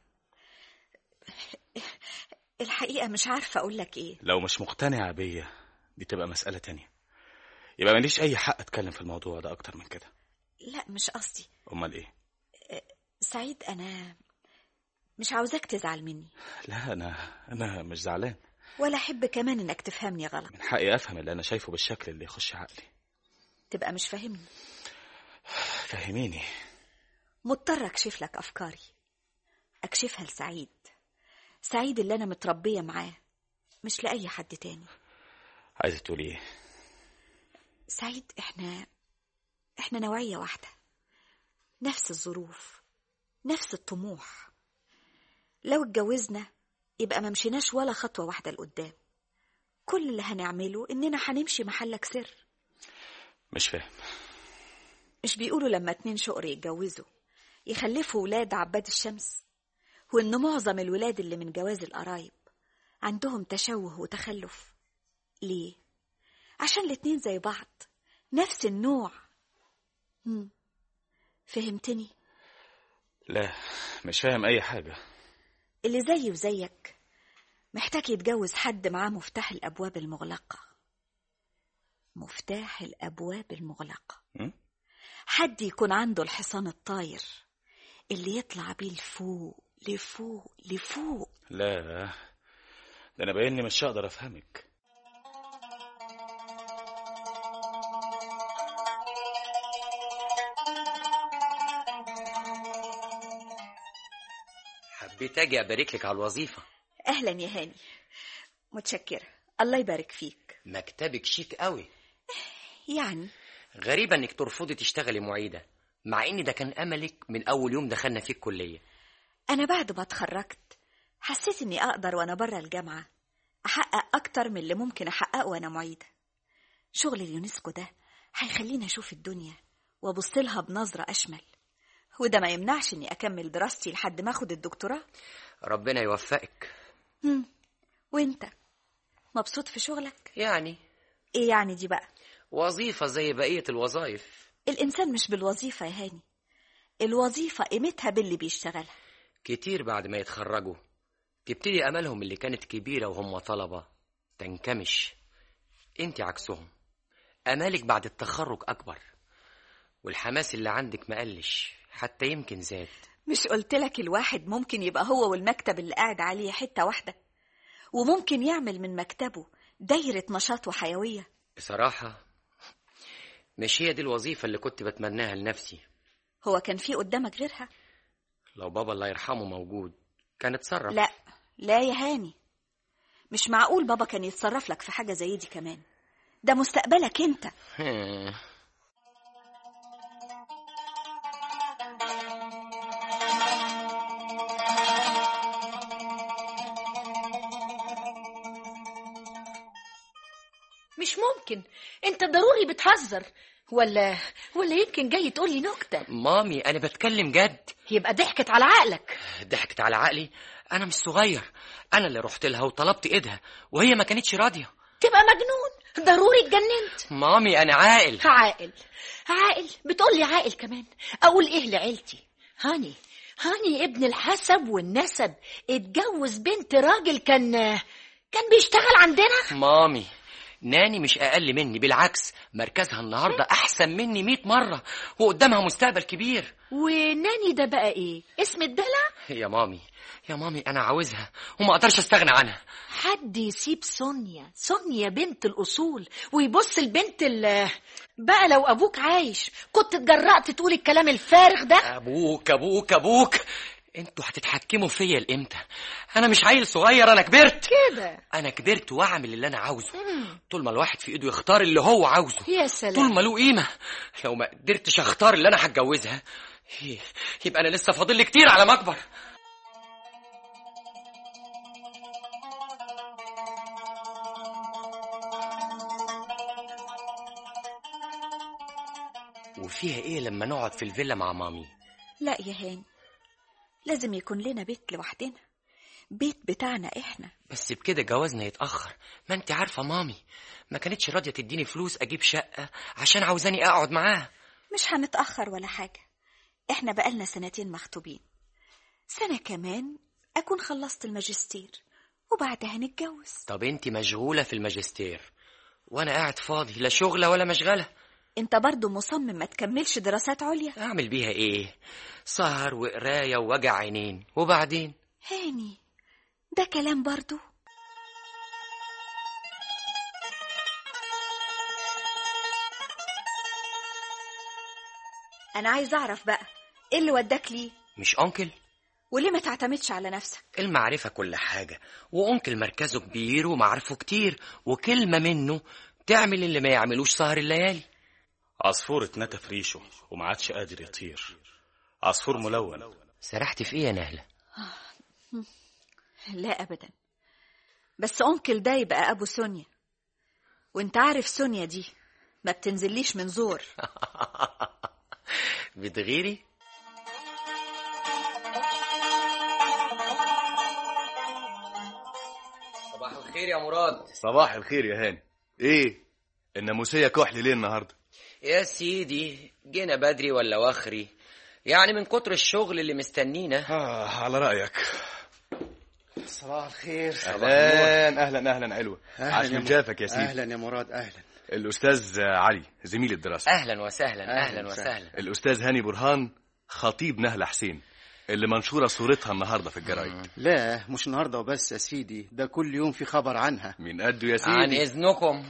[SPEAKER 3] الحقيقة مش عارفة اقول لك ايه
[SPEAKER 2] لو مش مقتنعه بيا دي تبقى مساله تانية يبقى ماليش اي حق اتكلم في الموضوع ده اكتر من كده
[SPEAKER 3] لا مش قصدي
[SPEAKER 2] امال ايه
[SPEAKER 3] سعيد انا مش عاوزاك تزعل مني
[SPEAKER 2] لا انا انا مش زعلان
[SPEAKER 3] ولا احب كمان انك تفهمني غلط
[SPEAKER 2] من حقي افهم اللي انا شايفه بالشكل اللي يخش عقلي
[SPEAKER 3] تبقى مش فاهمني
[SPEAKER 2] فهميني
[SPEAKER 3] مضطر اكشف لك افكاري اكشفها لسعيد سعيد اللي انا متربية معاه مش لأي حد تاني
[SPEAKER 2] عايزه تقولي ايه
[SPEAKER 3] سعيد احنا احنا نوعية واحدة نفس الظروف نفس الطموح لو اتجوزنا يبقى ما مشيناش ولا خطوة واحدة لقدام كل اللي هنعمله اننا هنمشي محلك سر
[SPEAKER 2] مش فاهم
[SPEAKER 3] مش بيقولوا لما اتنين شقر يتجوزوا يخلفوا ولاد عباد الشمس وان معظم الولاد اللي من جواز القرايب عندهم تشوه وتخلف ليه عشان الاتنين زي بعض نفس النوع مم. فهمتني
[SPEAKER 2] لا مش فاهم اي حاجه
[SPEAKER 3] اللي زيي وزيك محتاج يتجوز حد معاه مفتاح الابواب المغلقه مفتاح الابواب المغلقه
[SPEAKER 2] م?
[SPEAKER 3] حد يكون عنده الحصان الطاير اللي يطلع بيه لفوق لفوق لفوق
[SPEAKER 2] لا ده انا باين لي مش هقدر افهمك
[SPEAKER 7] حبيت اجي ابارك لك على الوظيفه
[SPEAKER 3] اهلا يا هاني متشكره الله يبارك فيك
[SPEAKER 7] مكتبك شيك قوي
[SPEAKER 3] يعني
[SPEAKER 7] غريبة انك ترفضي تشتغلي معيدة مع ان ده كان املك من اول يوم دخلنا فيه الكلية
[SPEAKER 3] انا بعد ما اتخرجت حسيت اني اقدر وانا بره الجامعه احقق اكتر من اللي ممكن احققه وانا معيده شغل اليونسكو ده هيخليني اشوف الدنيا وابص لها بنظره اشمل وده ما يمنعش اني اكمل دراستي لحد ما اخد الدكتوراه
[SPEAKER 7] ربنا يوفقك
[SPEAKER 3] هم. وانت مبسوط في شغلك
[SPEAKER 7] يعني
[SPEAKER 3] ايه يعني دي بقى
[SPEAKER 7] وظيفة زي بقية الوظائف
[SPEAKER 3] الانسان مش بالوظيفه يا هاني الوظيفه قيمتها باللي بيشتغلها
[SPEAKER 7] كتير بعد ما يتخرجوا تبتدي املهم اللي كانت كبيرة وهم طلبة تنكمش انت عكسهم امالك بعد التخرج اكبر والحماس اللي عندك مقلش حتى يمكن زاد
[SPEAKER 3] مش قلت لك الواحد ممكن يبقى هو والمكتب اللي قاعد عليه حته واحده وممكن يعمل من مكتبه دايره نشاط وحيويه
[SPEAKER 7] بصراحة مش هي دي الوظيفة اللي كنت بتمناها لنفسي
[SPEAKER 3] هو كان في قدامك غيرها
[SPEAKER 7] لو بابا الله يرحمه موجود كان اتصرف
[SPEAKER 3] لا لا يا هاني مش معقول بابا كان يتصرف لك في حاجه زي دي كمان ده مستقبلك انت
[SPEAKER 10] مش ممكن انت ضروري بتهزر ولا ولا يمكن جاي تقول لي نكته
[SPEAKER 7] مامي انا بتكلم جد
[SPEAKER 10] يبقى ضحكت على عقلك
[SPEAKER 7] ضحكت على عقلي انا مش صغير انا اللي رحت لها وطلبت ايدها وهي ما كانتش راضيه
[SPEAKER 10] تبقى مجنون ضروري اتجننت
[SPEAKER 7] مامي انا عاقل
[SPEAKER 10] عاقل عاقل بتقول لي عاقل كمان اقول ايه لعيلتي هاني هاني ابن الحسب والنسب اتجوز بنت راجل كان كان بيشتغل عندنا
[SPEAKER 7] مامي ناني مش اقل مني بالعكس مركزها النهارده احسن مني مئة مره وقدامها مستقبل كبير
[SPEAKER 10] وناني ده بقى ايه اسم الدلع
[SPEAKER 7] يا مامي يا مامي انا عاوزها وما اقدرش استغنى عنها
[SPEAKER 10] حد يسيب سونيا سونيا بنت الأصول ويبص البنت ال بقى لو أبوك عايش كنت اتجرأت تقول الكلام الفارغ ده
[SPEAKER 7] ابوك ابوك ابوك انتوا هتتحكموا فيا لامتى انا مش عيل صغير انا كبرت
[SPEAKER 10] كده
[SPEAKER 7] انا كبرت واعمل اللي انا عاوزه طول ما الواحد في ايده يختار اللي هو عاوزه
[SPEAKER 10] يا سلام
[SPEAKER 7] طول ما له قيمه لو ما قدرتش اختار اللي انا هتجوزها يبقى انا لسه فاضل لي كتير على ما اكبر وفيها ايه لما نقعد في الفيلا مع مامي
[SPEAKER 3] لا يا هاني لازم يكون لنا بيت لوحدنا بيت بتاعنا احنا
[SPEAKER 7] بس بكده جوازنا يتأخر ما انت عارفة مامي ما كانتش راضية تديني فلوس أجيب شقة عشان عاوزاني أقعد معاها
[SPEAKER 3] مش هنتأخر ولا حاجة احنا بقالنا سنتين مخطوبين سنة كمان أكون خلصت الماجستير وبعدها نتجوز
[SPEAKER 7] طب انت مشغولة في الماجستير وأنا قاعد فاضي لا شغلة ولا مشغلة
[SPEAKER 3] انت برضو مصمم ما تكملش دراسات عليا
[SPEAKER 7] أعمل بيها إيه سهر وقراية ووجع عينين وبعدين
[SPEAKER 3] هاني ده كلام برضو أنا عايز أعرف بقى إيه اللي وداك ليه
[SPEAKER 7] مش أنكل
[SPEAKER 3] وليه ما تعتمدش على نفسك
[SPEAKER 7] المعرفة كل حاجة وأنكل مركزه كبير ومعرفه كتير وكلمة منه تعمل اللي ما يعملوش سهر الليالي
[SPEAKER 2] عصفور اتنتف ريشه وما عادش قادر يطير عصفور ملون
[SPEAKER 7] سرحت في ايه يا نهلة
[SPEAKER 3] لا أبدا بس أنكل ده يبقى أبو سونيا وانت عارف سونيا دي ما بتنزليش من زور
[SPEAKER 7] بتغيري صباح الخير يا مراد
[SPEAKER 12] صباح الخير يا هاني ايه الناموسيه كحل ليه النهارده
[SPEAKER 7] يا سيدي جينا بدري ولا واخري يعني من كتر الشغل اللي مستنينا
[SPEAKER 12] آه على رايك
[SPEAKER 11] صباح الخير
[SPEAKER 12] اهلا اهلا اهلا علوه
[SPEAKER 11] أهلاً
[SPEAKER 12] عاش
[SPEAKER 11] يا
[SPEAKER 12] من
[SPEAKER 11] م-
[SPEAKER 12] شافك يا سيدي
[SPEAKER 11] اهلا يا مراد اهلا
[SPEAKER 12] الاستاذ علي زميل الدراسه
[SPEAKER 7] اهلا وسهلا
[SPEAKER 11] أهلاً
[SPEAKER 7] اهلا
[SPEAKER 11] وسهلاً.
[SPEAKER 7] وسهلا
[SPEAKER 12] الاستاذ هاني برهان خطيب نهله حسين اللي منشوره صورتها النهارده في الجرايد
[SPEAKER 11] لا مش النهارده وبس يا سيدي ده كل يوم في خبر عنها
[SPEAKER 12] من قده يا
[SPEAKER 7] عن
[SPEAKER 12] سيدي
[SPEAKER 7] اذنكم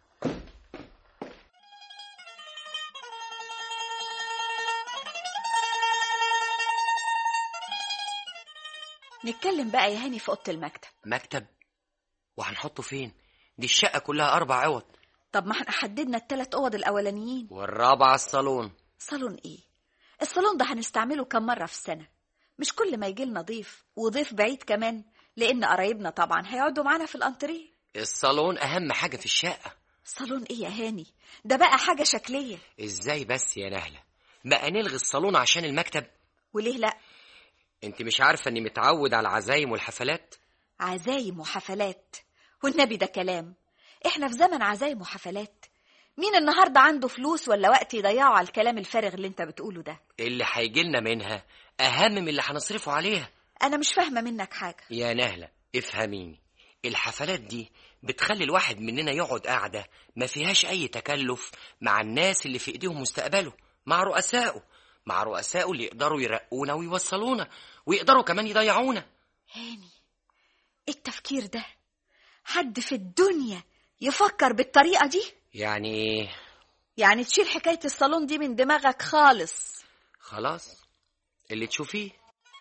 [SPEAKER 3] نتكلم بقى يا هاني في أوضة المكتب
[SPEAKER 7] مكتب وهنحطه فين دي الشقة كلها أربع أوض
[SPEAKER 3] طب ما احنا حددنا التلات أوض الأولانيين
[SPEAKER 7] والرابعة الصالون
[SPEAKER 3] صالون إيه الصالون ده هنستعمله كم مرة في السنة مش كل ما يجي لنا ضيف وضيف بعيد كمان لأن قرايبنا طبعا هيقعدوا معانا في الأنتريه
[SPEAKER 7] الصالون أهم حاجة في الشقة
[SPEAKER 3] صالون إيه يا هاني ده بقى حاجة شكلية
[SPEAKER 7] إزاي بس يا نهلة بقى نلغي الصالون عشان المكتب
[SPEAKER 3] وليه لأ
[SPEAKER 7] انت مش عارفة اني متعود على العزايم والحفلات
[SPEAKER 3] عزايم وحفلات والنبي ده كلام احنا في زمن عزايم وحفلات مين النهاردة عنده فلوس ولا وقت يضيعوا على الكلام الفارغ اللي انت بتقوله ده
[SPEAKER 7] اللي هيجيلنا منها أهم من اللي هنصرفه عليها
[SPEAKER 3] انا مش فاهمة منك حاجة
[SPEAKER 7] يا نهلة افهميني الحفلات دي بتخلي الواحد مننا يقعد قاعدة ما فيهاش أي تكلف مع الناس اللي في إيديهم مستقبله مع رؤسائه مع رؤسائه اللي يقدروا يرقونا ويوصلونا ويقدروا كمان يضيعونا
[SPEAKER 3] هاني التفكير ده حد في الدنيا يفكر بالطريقة دي
[SPEAKER 7] يعني ايه
[SPEAKER 3] يعني تشيل حكاية الصالون دي من دماغك خالص
[SPEAKER 7] خلاص اللي تشوفيه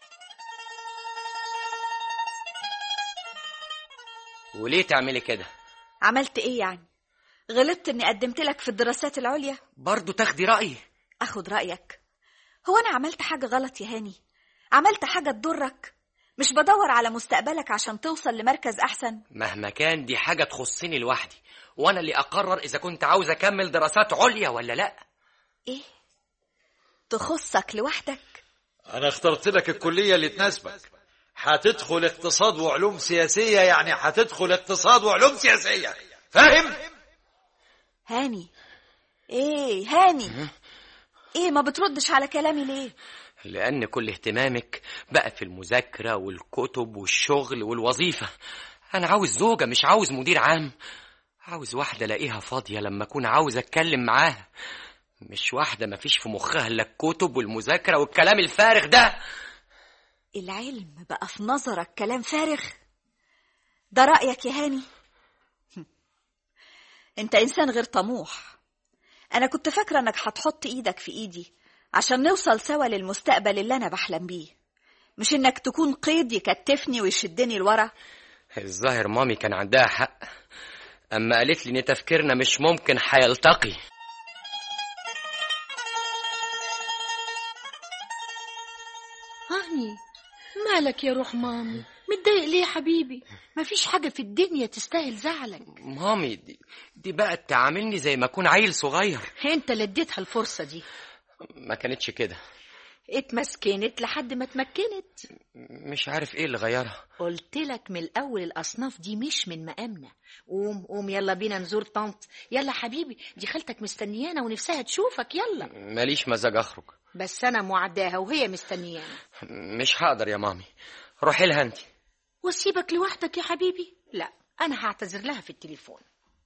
[SPEAKER 7] وليه تعملي كده
[SPEAKER 3] عملت ايه يعني غلطت اني قدمت لك في الدراسات العليا
[SPEAKER 7] برضو تاخدي رأيي
[SPEAKER 3] اخد رأيك هو انا عملت حاجة غلط يا هاني عملت حاجة تضرك مش بدور على مستقبلك عشان توصل لمركز احسن
[SPEAKER 7] مهما كان دي حاجة تخصني لوحدي وأنا اللي أقرر إذا كنت عاوز أكمل دراسات عليا ولا لأ
[SPEAKER 3] ايه تخصك لوحدك
[SPEAKER 6] أنا اخترت لك الكلية اللي تناسبك هتدخل اقتصاد وعلوم سياسية يعني هتدخل اقتصاد وعلوم سياسية فاهم؟
[SPEAKER 3] هاني ايه هاني ايه ما بتردش على كلامي ليه
[SPEAKER 7] لأن كل اهتمامك بقى في المذاكرة والكتب والشغل والوظيفة أنا عاوز زوجة مش عاوز مدير عام عاوز واحدة ألاقيها فاضية لما أكون عاوز أتكلم معاها مش واحدة مفيش في مخها إلا الكتب والمذاكرة والكلام الفارغ ده
[SPEAKER 3] العلم بقى في نظرك كلام فارغ ده رأيك يا هاني انت انسان غير طموح انا كنت فاكرة انك هتحط ايدك في ايدي عشان نوصل سوا للمستقبل اللي انا بحلم بيه مش انك تكون قيد يكتفني ويشدني لورا
[SPEAKER 7] الظاهر مامي كان عندها حق أما قالت لي إن تفكيرنا مش ممكن هيلتقي
[SPEAKER 10] هاني مالك يا روح مامي متضايق ليه يا حبيبي مفيش حاجة في الدنيا تستاهل زعلك
[SPEAKER 7] مامي دي, دي بقت تعاملني زي ما أكون عيل صغير
[SPEAKER 10] انت اللي اديتها الفرصة دي
[SPEAKER 7] ما كانتش كده
[SPEAKER 10] اتمسكنت لحد ما اتمكنت
[SPEAKER 7] مش عارف إيه اللي غيرها
[SPEAKER 10] قلت لك من الاول الاصناف دي مش من مقامنا قوم قوم يلا بينا نزور طنط يلا حبيبي دي خالتك مستنيانا ونفسها تشوفك يلا
[SPEAKER 7] ماليش مزاج أخرج
[SPEAKER 10] بس انا معداها وهي مستنيانا
[SPEAKER 7] مش هقدر يا مامي روحي لها انت
[SPEAKER 10] واسيبك لوحدك يا حبيبي لا انا هعتذر لها في التليفون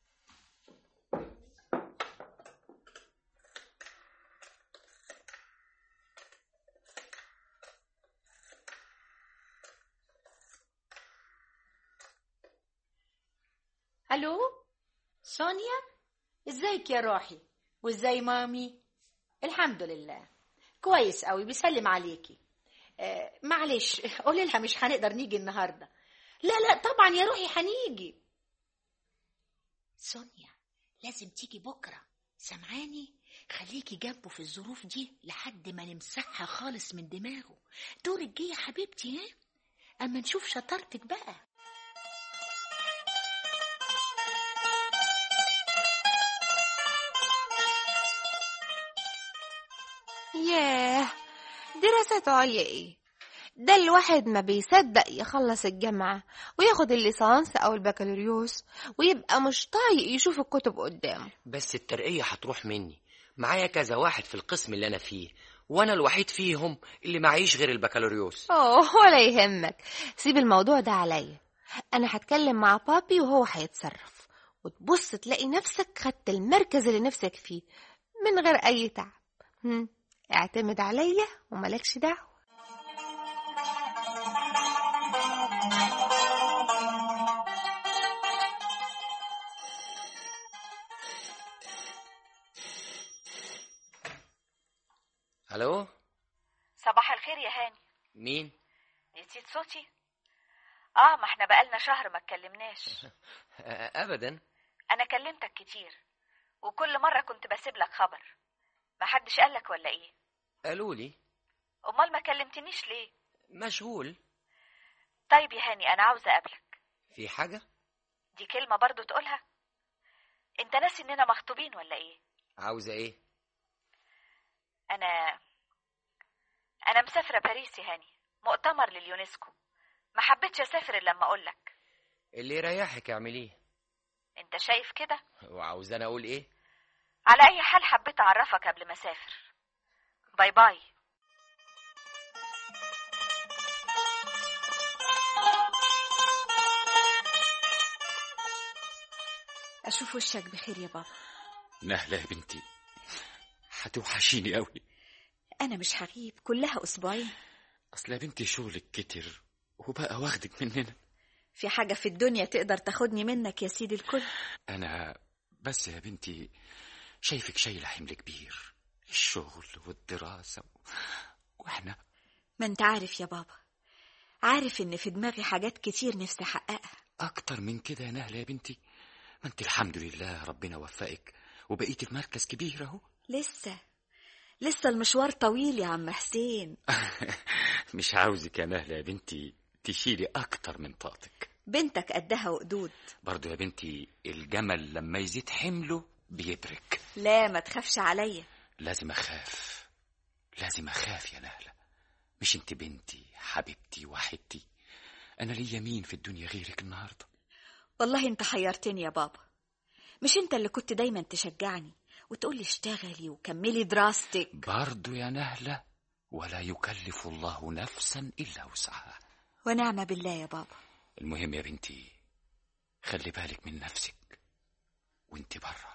[SPEAKER 10] الو سونيا ازيك يا روحي وازاي مامي الحمد لله كويس قوي بيسلم عليكي آه معلش قولي لها مش هنقدر نيجي النهارده لا لا طبعا يا روحي هنيجي سونيا لازم تيجي بكره سامعاني خليكي جنبه في الظروف دي لحد ما نمسحها خالص من دماغه دورك جه يا حبيبتي ها اما نشوف شطارتك بقى
[SPEAKER 9] ياه دراسات عليا ايه ده الواحد ما بيصدق يخلص الجامعة وياخد الليسانس أو البكالوريوس ويبقى مش طايق يشوف الكتب قدامه
[SPEAKER 7] بس الترقية هتروح مني معايا كذا واحد في القسم اللي أنا فيه وأنا الوحيد فيهم اللي معيش غير البكالوريوس
[SPEAKER 9] أوه ولا يهمك سيب الموضوع ده عليا أنا هتكلم مع بابي وهو هيتصرف وتبص تلاقي نفسك خدت المركز اللي نفسك فيه من غير أي تعب هم، اعتمد عليا وملكش دعوة
[SPEAKER 7] ألو
[SPEAKER 3] صباح الخير يا هاني
[SPEAKER 7] مين
[SPEAKER 3] نسيت صوتي اه ما احنا بقالنا شهر ما اتكلمناش
[SPEAKER 7] آه، أبدا
[SPEAKER 3] انا كلمتك كتير وكل مرة كنت بسيب لك خبر ما حدش قالك ولا ايه
[SPEAKER 7] قالوا لي
[SPEAKER 3] امال ما كلمتنيش ليه
[SPEAKER 7] مشغول
[SPEAKER 3] طيب يا هاني انا عاوزة اقابلك
[SPEAKER 7] في حاجة
[SPEAKER 3] دي كلمة برضو تقولها انت ناسي اننا مخطوبين ولا ايه
[SPEAKER 7] عاوزة إيه
[SPEAKER 3] انا انا مسافرة باريس يا هاني مؤتمر لليونسكو ما حبيتش اسافر الا لما اقولك
[SPEAKER 7] اللي يريحك اعمليه
[SPEAKER 3] انت شايف كده
[SPEAKER 7] وعاوزاني أقول إيه
[SPEAKER 3] على اي حال حبيت اعرفك قبل ما اسافر باي باي اشوف وشك بخير يا بابا
[SPEAKER 5] نهلة يا بنتي هتوحشيني قوي
[SPEAKER 3] انا مش هغيب كلها اسبوعين
[SPEAKER 5] اصل يا بنتي شغلك كتر وبقى واخدك مننا
[SPEAKER 3] في حاجة في الدنيا تقدر تاخدني منك يا سيدي الكل
[SPEAKER 5] انا بس يا بنتي شايفك شايله حمل كبير الشغل والدراسه واحنا
[SPEAKER 3] ما انت عارف يا بابا عارف ان في دماغي حاجات كتير نفسي احققها
[SPEAKER 5] اكتر من كده يا نهله يا بنتي ما انت الحمد لله ربنا وفقك وبقيتي في مركز كبير اهو
[SPEAKER 3] لسه لسه المشوار طويل يا عم حسين
[SPEAKER 5] مش عاوزك يا نهله يا بنتي تشيلي اكتر من طاقتك
[SPEAKER 3] بنتك قدها وقدود
[SPEAKER 5] برضو يا بنتي الجمل لما يزيد حمله بيبرك
[SPEAKER 3] لا ما تخافش عليا
[SPEAKER 5] لازم اخاف لازم اخاف يا نهله مش انت بنتي حبيبتي وحدتي أنا ليا مين في الدنيا غيرك النهاردة
[SPEAKER 3] والله انت حيرتني يا بابا مش انت اللي كنت دايما تشجعني وتقولي اشتغلي وكملي دراستك
[SPEAKER 5] برضو يا نهلة ولا يكلف الله نفسا إلا وسعها
[SPEAKER 3] ونعم بالله يا بابا
[SPEAKER 5] المهم يا بنتي خلي بالك من نفسك وانت برا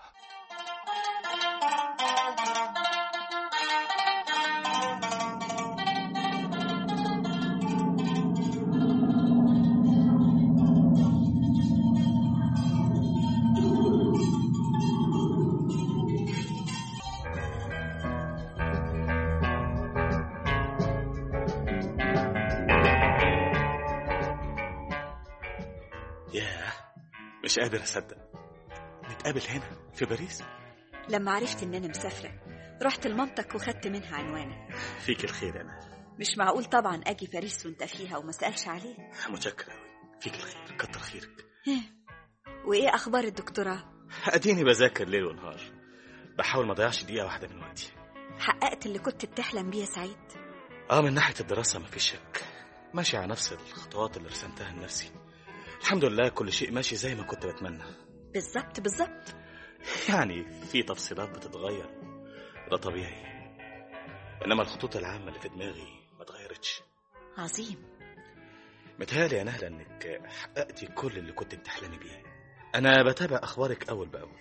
[SPEAKER 2] ياه مش قادر اصدق نتقابل هنا في باريس
[SPEAKER 3] لما عرفت ان انا مسافره رحت لمامتك وخدت منها عنوانك
[SPEAKER 2] فيك الخير انا
[SPEAKER 3] مش معقول طبعا اجي باريس وانت فيها وما اسالش عليك
[SPEAKER 2] متشكر أوي فيك الخير كتر خيرك
[SPEAKER 3] وايه اخبار الدكتوراه
[SPEAKER 2] اديني بذاكر ليل ونهار بحاول ما اضيعش دقيقه واحده من وقتي
[SPEAKER 3] حققت اللي كنت بتحلم بيه يا سعيد
[SPEAKER 2] اه من ناحيه الدراسه مفيش شك ماشي على نفس الخطوات اللي رسمتها لنفسي الحمد لله كل شيء ماشي زي ما كنت بتمنى
[SPEAKER 3] بالظبط بالظبط
[SPEAKER 2] يعني في تفصيلات بتتغير ده طبيعي انما الخطوط العامه اللي في دماغي ما اتغيرتش
[SPEAKER 3] عظيم
[SPEAKER 2] متهيألي يا نهلة انك حققتي كل اللي كنت بتحلمي بيه انا بتابع اخبارك اول باول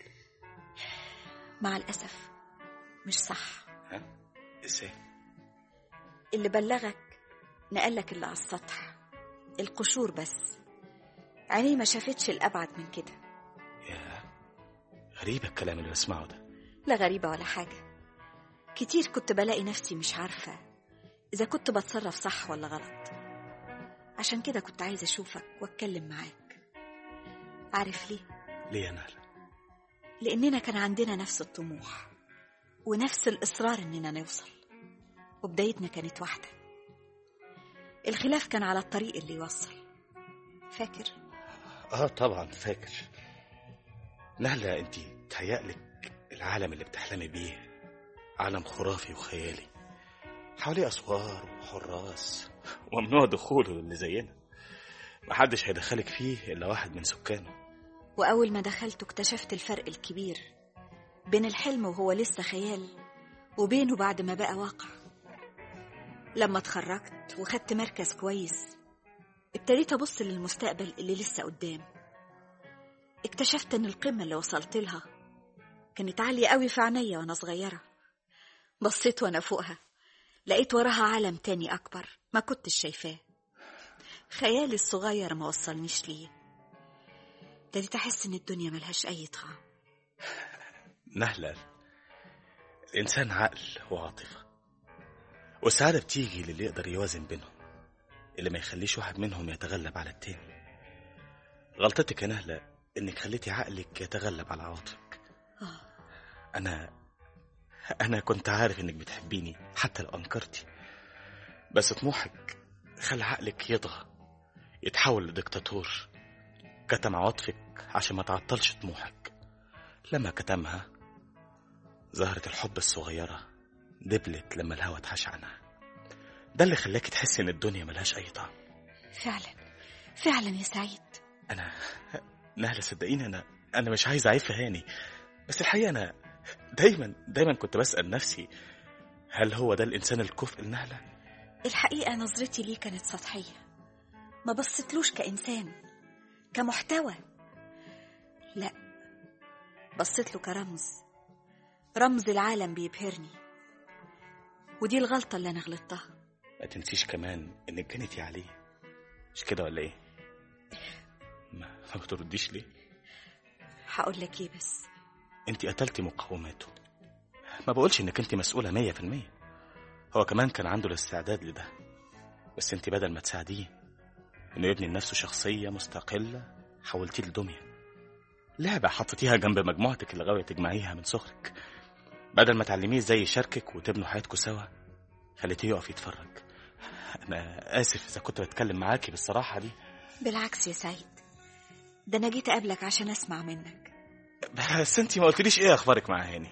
[SPEAKER 3] مع الاسف مش صح
[SPEAKER 2] ها ازاي
[SPEAKER 3] اللي بلغك نقلك اللي على السطح القشور بس عينيه ما شافتش الابعد من كده
[SPEAKER 2] يا غريب الكلام اللي بسمعه ده
[SPEAKER 3] لا غريبة ولا حاجة كتير كنت بلاقي نفسي مش عارفة إذا كنت بتصرف صح ولا غلط عشان كده كنت عايزة أشوفك وأتكلم معاك عارف ليه؟
[SPEAKER 2] ليه يا نهلة
[SPEAKER 3] لأننا كان عندنا نفس الطموح ونفس الإصرار إننا نوصل وبدايتنا كانت واحدة الخلاف كان على الطريق اللي يوصل فاكر؟
[SPEAKER 2] اه طبعا فاكر نهلة انت تهيألك العالم اللي بتحلمي بيه عالم خرافي وخيالي حواليه أسوار وحراس وممنوع دخوله للي زينا محدش هيدخلك فيه إلا واحد من سكانه
[SPEAKER 3] وأول ما دخلت اكتشفت الفرق الكبير بين الحلم وهو لسه خيال وبينه بعد ما بقى واقع لما اتخرجت وخدت مركز كويس ابتديت أبص للمستقبل اللي لسه قدام اكتشفت إن القمة اللي وصلت لها كانت عالية قوي في عينيا وأنا صغيرة بصيت وأنا فوقها لقيت وراها عالم تاني أكبر ما كنتش شايفاه خيالي الصغير ما وصلنيش ليه ابتديت أحس إن الدنيا ملهاش أي طعم
[SPEAKER 2] نهلة الإنسان عقل وعاطفة والسعادة بتيجي للي يقدر يوازن بينهم اللي ما يخليش واحد منهم يتغلب على التاني غلطتك يا نهلة إنك خليتي عقلك يتغلب على عواطفك أنا أنا كنت عارف إنك بتحبيني حتى لو أنكرتي بس طموحك خلى عقلك يطغى يتحول لدكتاتور كتم عواطفك عشان ما تعطلش طموحك لما كتمها ظهرت الحب الصغيرة دبلت لما الهوا اتحش عنها ده اللي خلاكي تحسي ان الدنيا ملهاش اي طعم
[SPEAKER 3] فعلا فعلا يا سعيد
[SPEAKER 2] انا نهلة صدقيني انا انا مش عايز اعيب في هاني بس الحقيقة انا دايما دايما كنت بسأل نفسي هل هو ده الانسان الكفء لنهلة
[SPEAKER 3] الحقيقة نظرتي ليه كانت سطحية ما بصيتلوش كإنسان كمحتوى لا بصيت له كرمز رمز العالم بيبهرني ودي الغلطة اللي أنا غلطتها
[SPEAKER 2] ما تنسيش كمان انك جنتي عليه مش كده ولا ايه ما, ما بترديش ليه
[SPEAKER 3] هقول لك ايه بس
[SPEAKER 2] انت قتلتي مقوماته ما بقولش انك انت مسؤولة مية في المية هو كمان كان عنده الاستعداد لده بس انت بدل ما تساعديه انه يبني لنفسه شخصية مستقلة حولتيه لدمية لعبة حطيتيها جنب مجموعتك اللي غاوية تجمعيها من صغرك بدل ما تعلميه ازاي يشاركك وتبنوا حياتكم سوا خليتيه يقف يتفرج انا اسف اذا كنت بتكلم معاكي بالصراحة دي
[SPEAKER 3] بالعكس يا سعيد ده أنا جيت أقابلك عشان أسمع منك
[SPEAKER 2] بس انت ما قلتليش ايه اخبارك مع هاني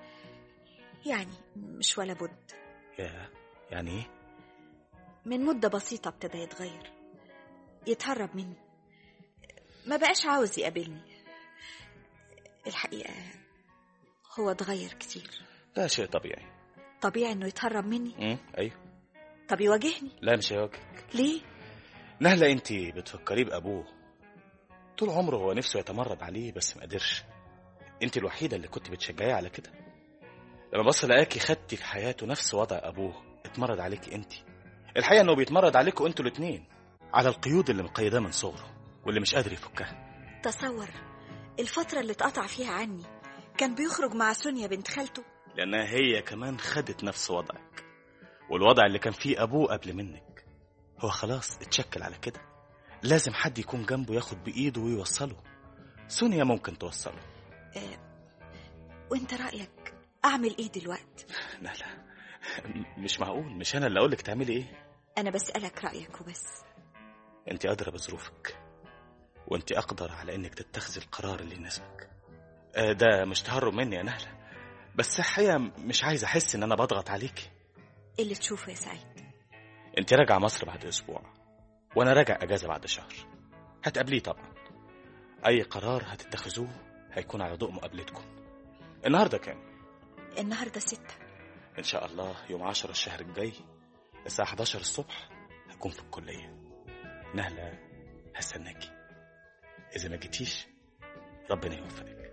[SPEAKER 3] يعني مش ولا بد
[SPEAKER 2] يا يعني ايه
[SPEAKER 3] من مدة بسيطة ابتدى يتغير يتهرب مني ما بقاش عاوز يقابلني الحقيقة هو اتغير كتير
[SPEAKER 2] ده شيء طبيعي
[SPEAKER 3] طبيعي انه يتهرب مني
[SPEAKER 2] امم ايوه
[SPEAKER 3] طب يواجهني
[SPEAKER 2] لا مش هيواجهك
[SPEAKER 3] ليه
[SPEAKER 2] نهلة انت بتفكريه بابوه طول عمره هو نفسه يتمرد عليه بس ما قدرش انت الوحيده اللي كنت بتشجعيه على كده لما بص لقاكي خدتي في حياته نفس وضع ابوه اتمرد عليكي انت الحقيقه انه بيتمرد عليكوا انتوا الاتنين على القيود اللي مقيداه من صغره واللي مش قادر يفكها
[SPEAKER 3] تصور الفترة اللي اتقطع فيها عني كان بيخرج مع سونيا بنت خالته
[SPEAKER 2] لانها هي كمان خدت نفس وضعك والوضع اللي كان فيه ابوه قبل منك هو خلاص اتشكل على كده لازم حد يكون جنبه ياخد بايده ويوصله سونيا ممكن توصله
[SPEAKER 3] آه، وانت رأيك اعمل ايه دلوقتي
[SPEAKER 2] لا لا م- مش معقول مش انا اللي اقولك تعملي ايه
[SPEAKER 3] انا بسألك رأيك وبس
[SPEAKER 2] انت ادرى بظروفك وانت اقدر على انك تتخذي القرار اللي يناسبك آه، ده مش تهرب مني يا نهله بس الحقيقه مش عايز احس ان انا بضغط عليكي
[SPEAKER 3] اللي تشوفه يا سعيد
[SPEAKER 2] انت راجعه مصر بعد اسبوع وانا راجع اجازه بعد شهر هتقابليه طبعا اي قرار هتتخذوه هيكون على ضوء مقابلتكم النهارده كام
[SPEAKER 3] النهاردة ستة
[SPEAKER 2] ان شاء الله يوم 10 الشهر الجاي الساعه 11 الصبح هكون في الكليه نهله هستناكي اذا ما جيتيش ربنا يوفقك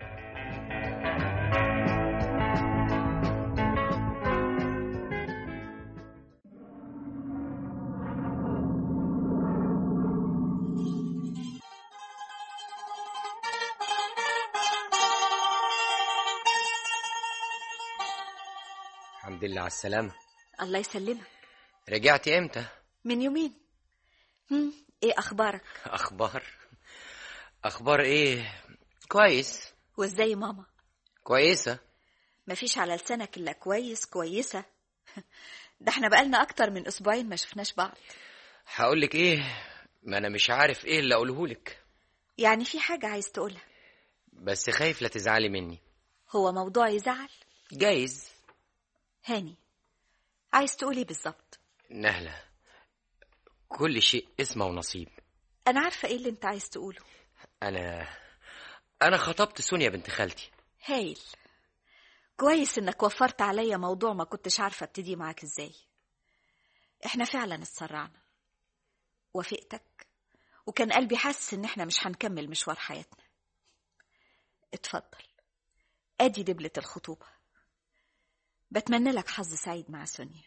[SPEAKER 7] الحمد لله على السلامة
[SPEAKER 3] الله يسلمك
[SPEAKER 7] رجعت امتى
[SPEAKER 3] من يومين هم، ايه اخبارك
[SPEAKER 7] اخبار اخبار ايه كويس
[SPEAKER 3] وازاي ماما
[SPEAKER 7] كويسة
[SPEAKER 3] مفيش على لسانك الا كويس كويسة ده احنا بقالنا اكتر من اسبوعين ما شفناش بعض
[SPEAKER 7] هقولك ايه ما انا مش عارف ايه اللي اقولهولك
[SPEAKER 3] يعني في حاجة عايز تقولها
[SPEAKER 7] بس خايف لا تزعلي مني
[SPEAKER 3] هو موضوع يزعل
[SPEAKER 7] جايز
[SPEAKER 3] هاني عايز تقولي بالظبط
[SPEAKER 7] نهلة كل شيء اسمه ونصيب
[SPEAKER 3] انا عارفة ايه اللي انت عايز تقوله
[SPEAKER 7] انا انا خطبت سونيا بنت خالتي
[SPEAKER 3] هايل كويس انك وفرت عليا موضوع ما كنتش عارفة ابتدي معاك ازاي احنا فعلا اتسرعنا وافقتك وكان قلبي حاسس ان احنا مش هنكمل مشوار حياتنا اتفضل ادي دبلة الخطوبة بتمنى لك حظ سعيد مع سونيا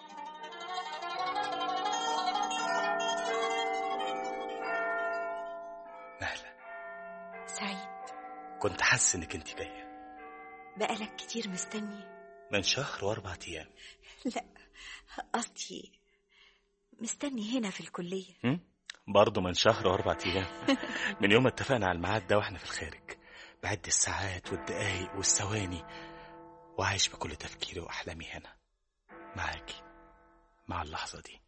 [SPEAKER 2] نهله
[SPEAKER 3] سعيد
[SPEAKER 2] كنت حاسس انك انت جايه
[SPEAKER 3] بقالك كتير مستني
[SPEAKER 2] من شهر واربع ايام
[SPEAKER 3] لا قصدي مستني هنا في الكلية
[SPEAKER 2] هم؟ برضه من شهر واربع ايام من يوم ما اتفقنا على الميعاد ده واحنا في الخارج بعد الساعات والدقايق والثواني وعايش بكل تفكيري واحلامي هنا معاكي مع اللحظه دي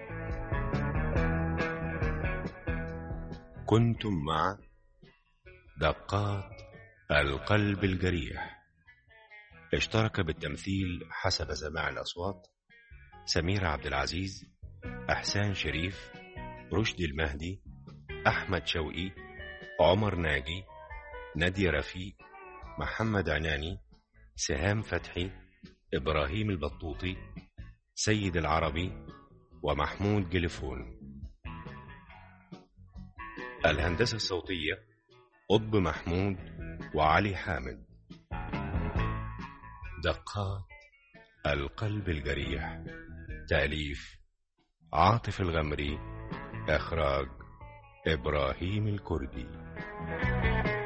[SPEAKER 1] كنتم مع دقات القلب الجريح اشترك بالتمثيل حسب سماع الأصوات سمير عبد العزيز أحسان شريف رشدي المهدي أحمد شوقي عمر ناجي نادية رفيق محمد عناني سهام فتحي إبراهيم البطوطي سيد العربي ومحمود جلفون الهندسة الصوتية قطب محمود وعلي حامد دقات القلب الجريح تأليف عاطف الغمري إخراج إبراهيم الكردي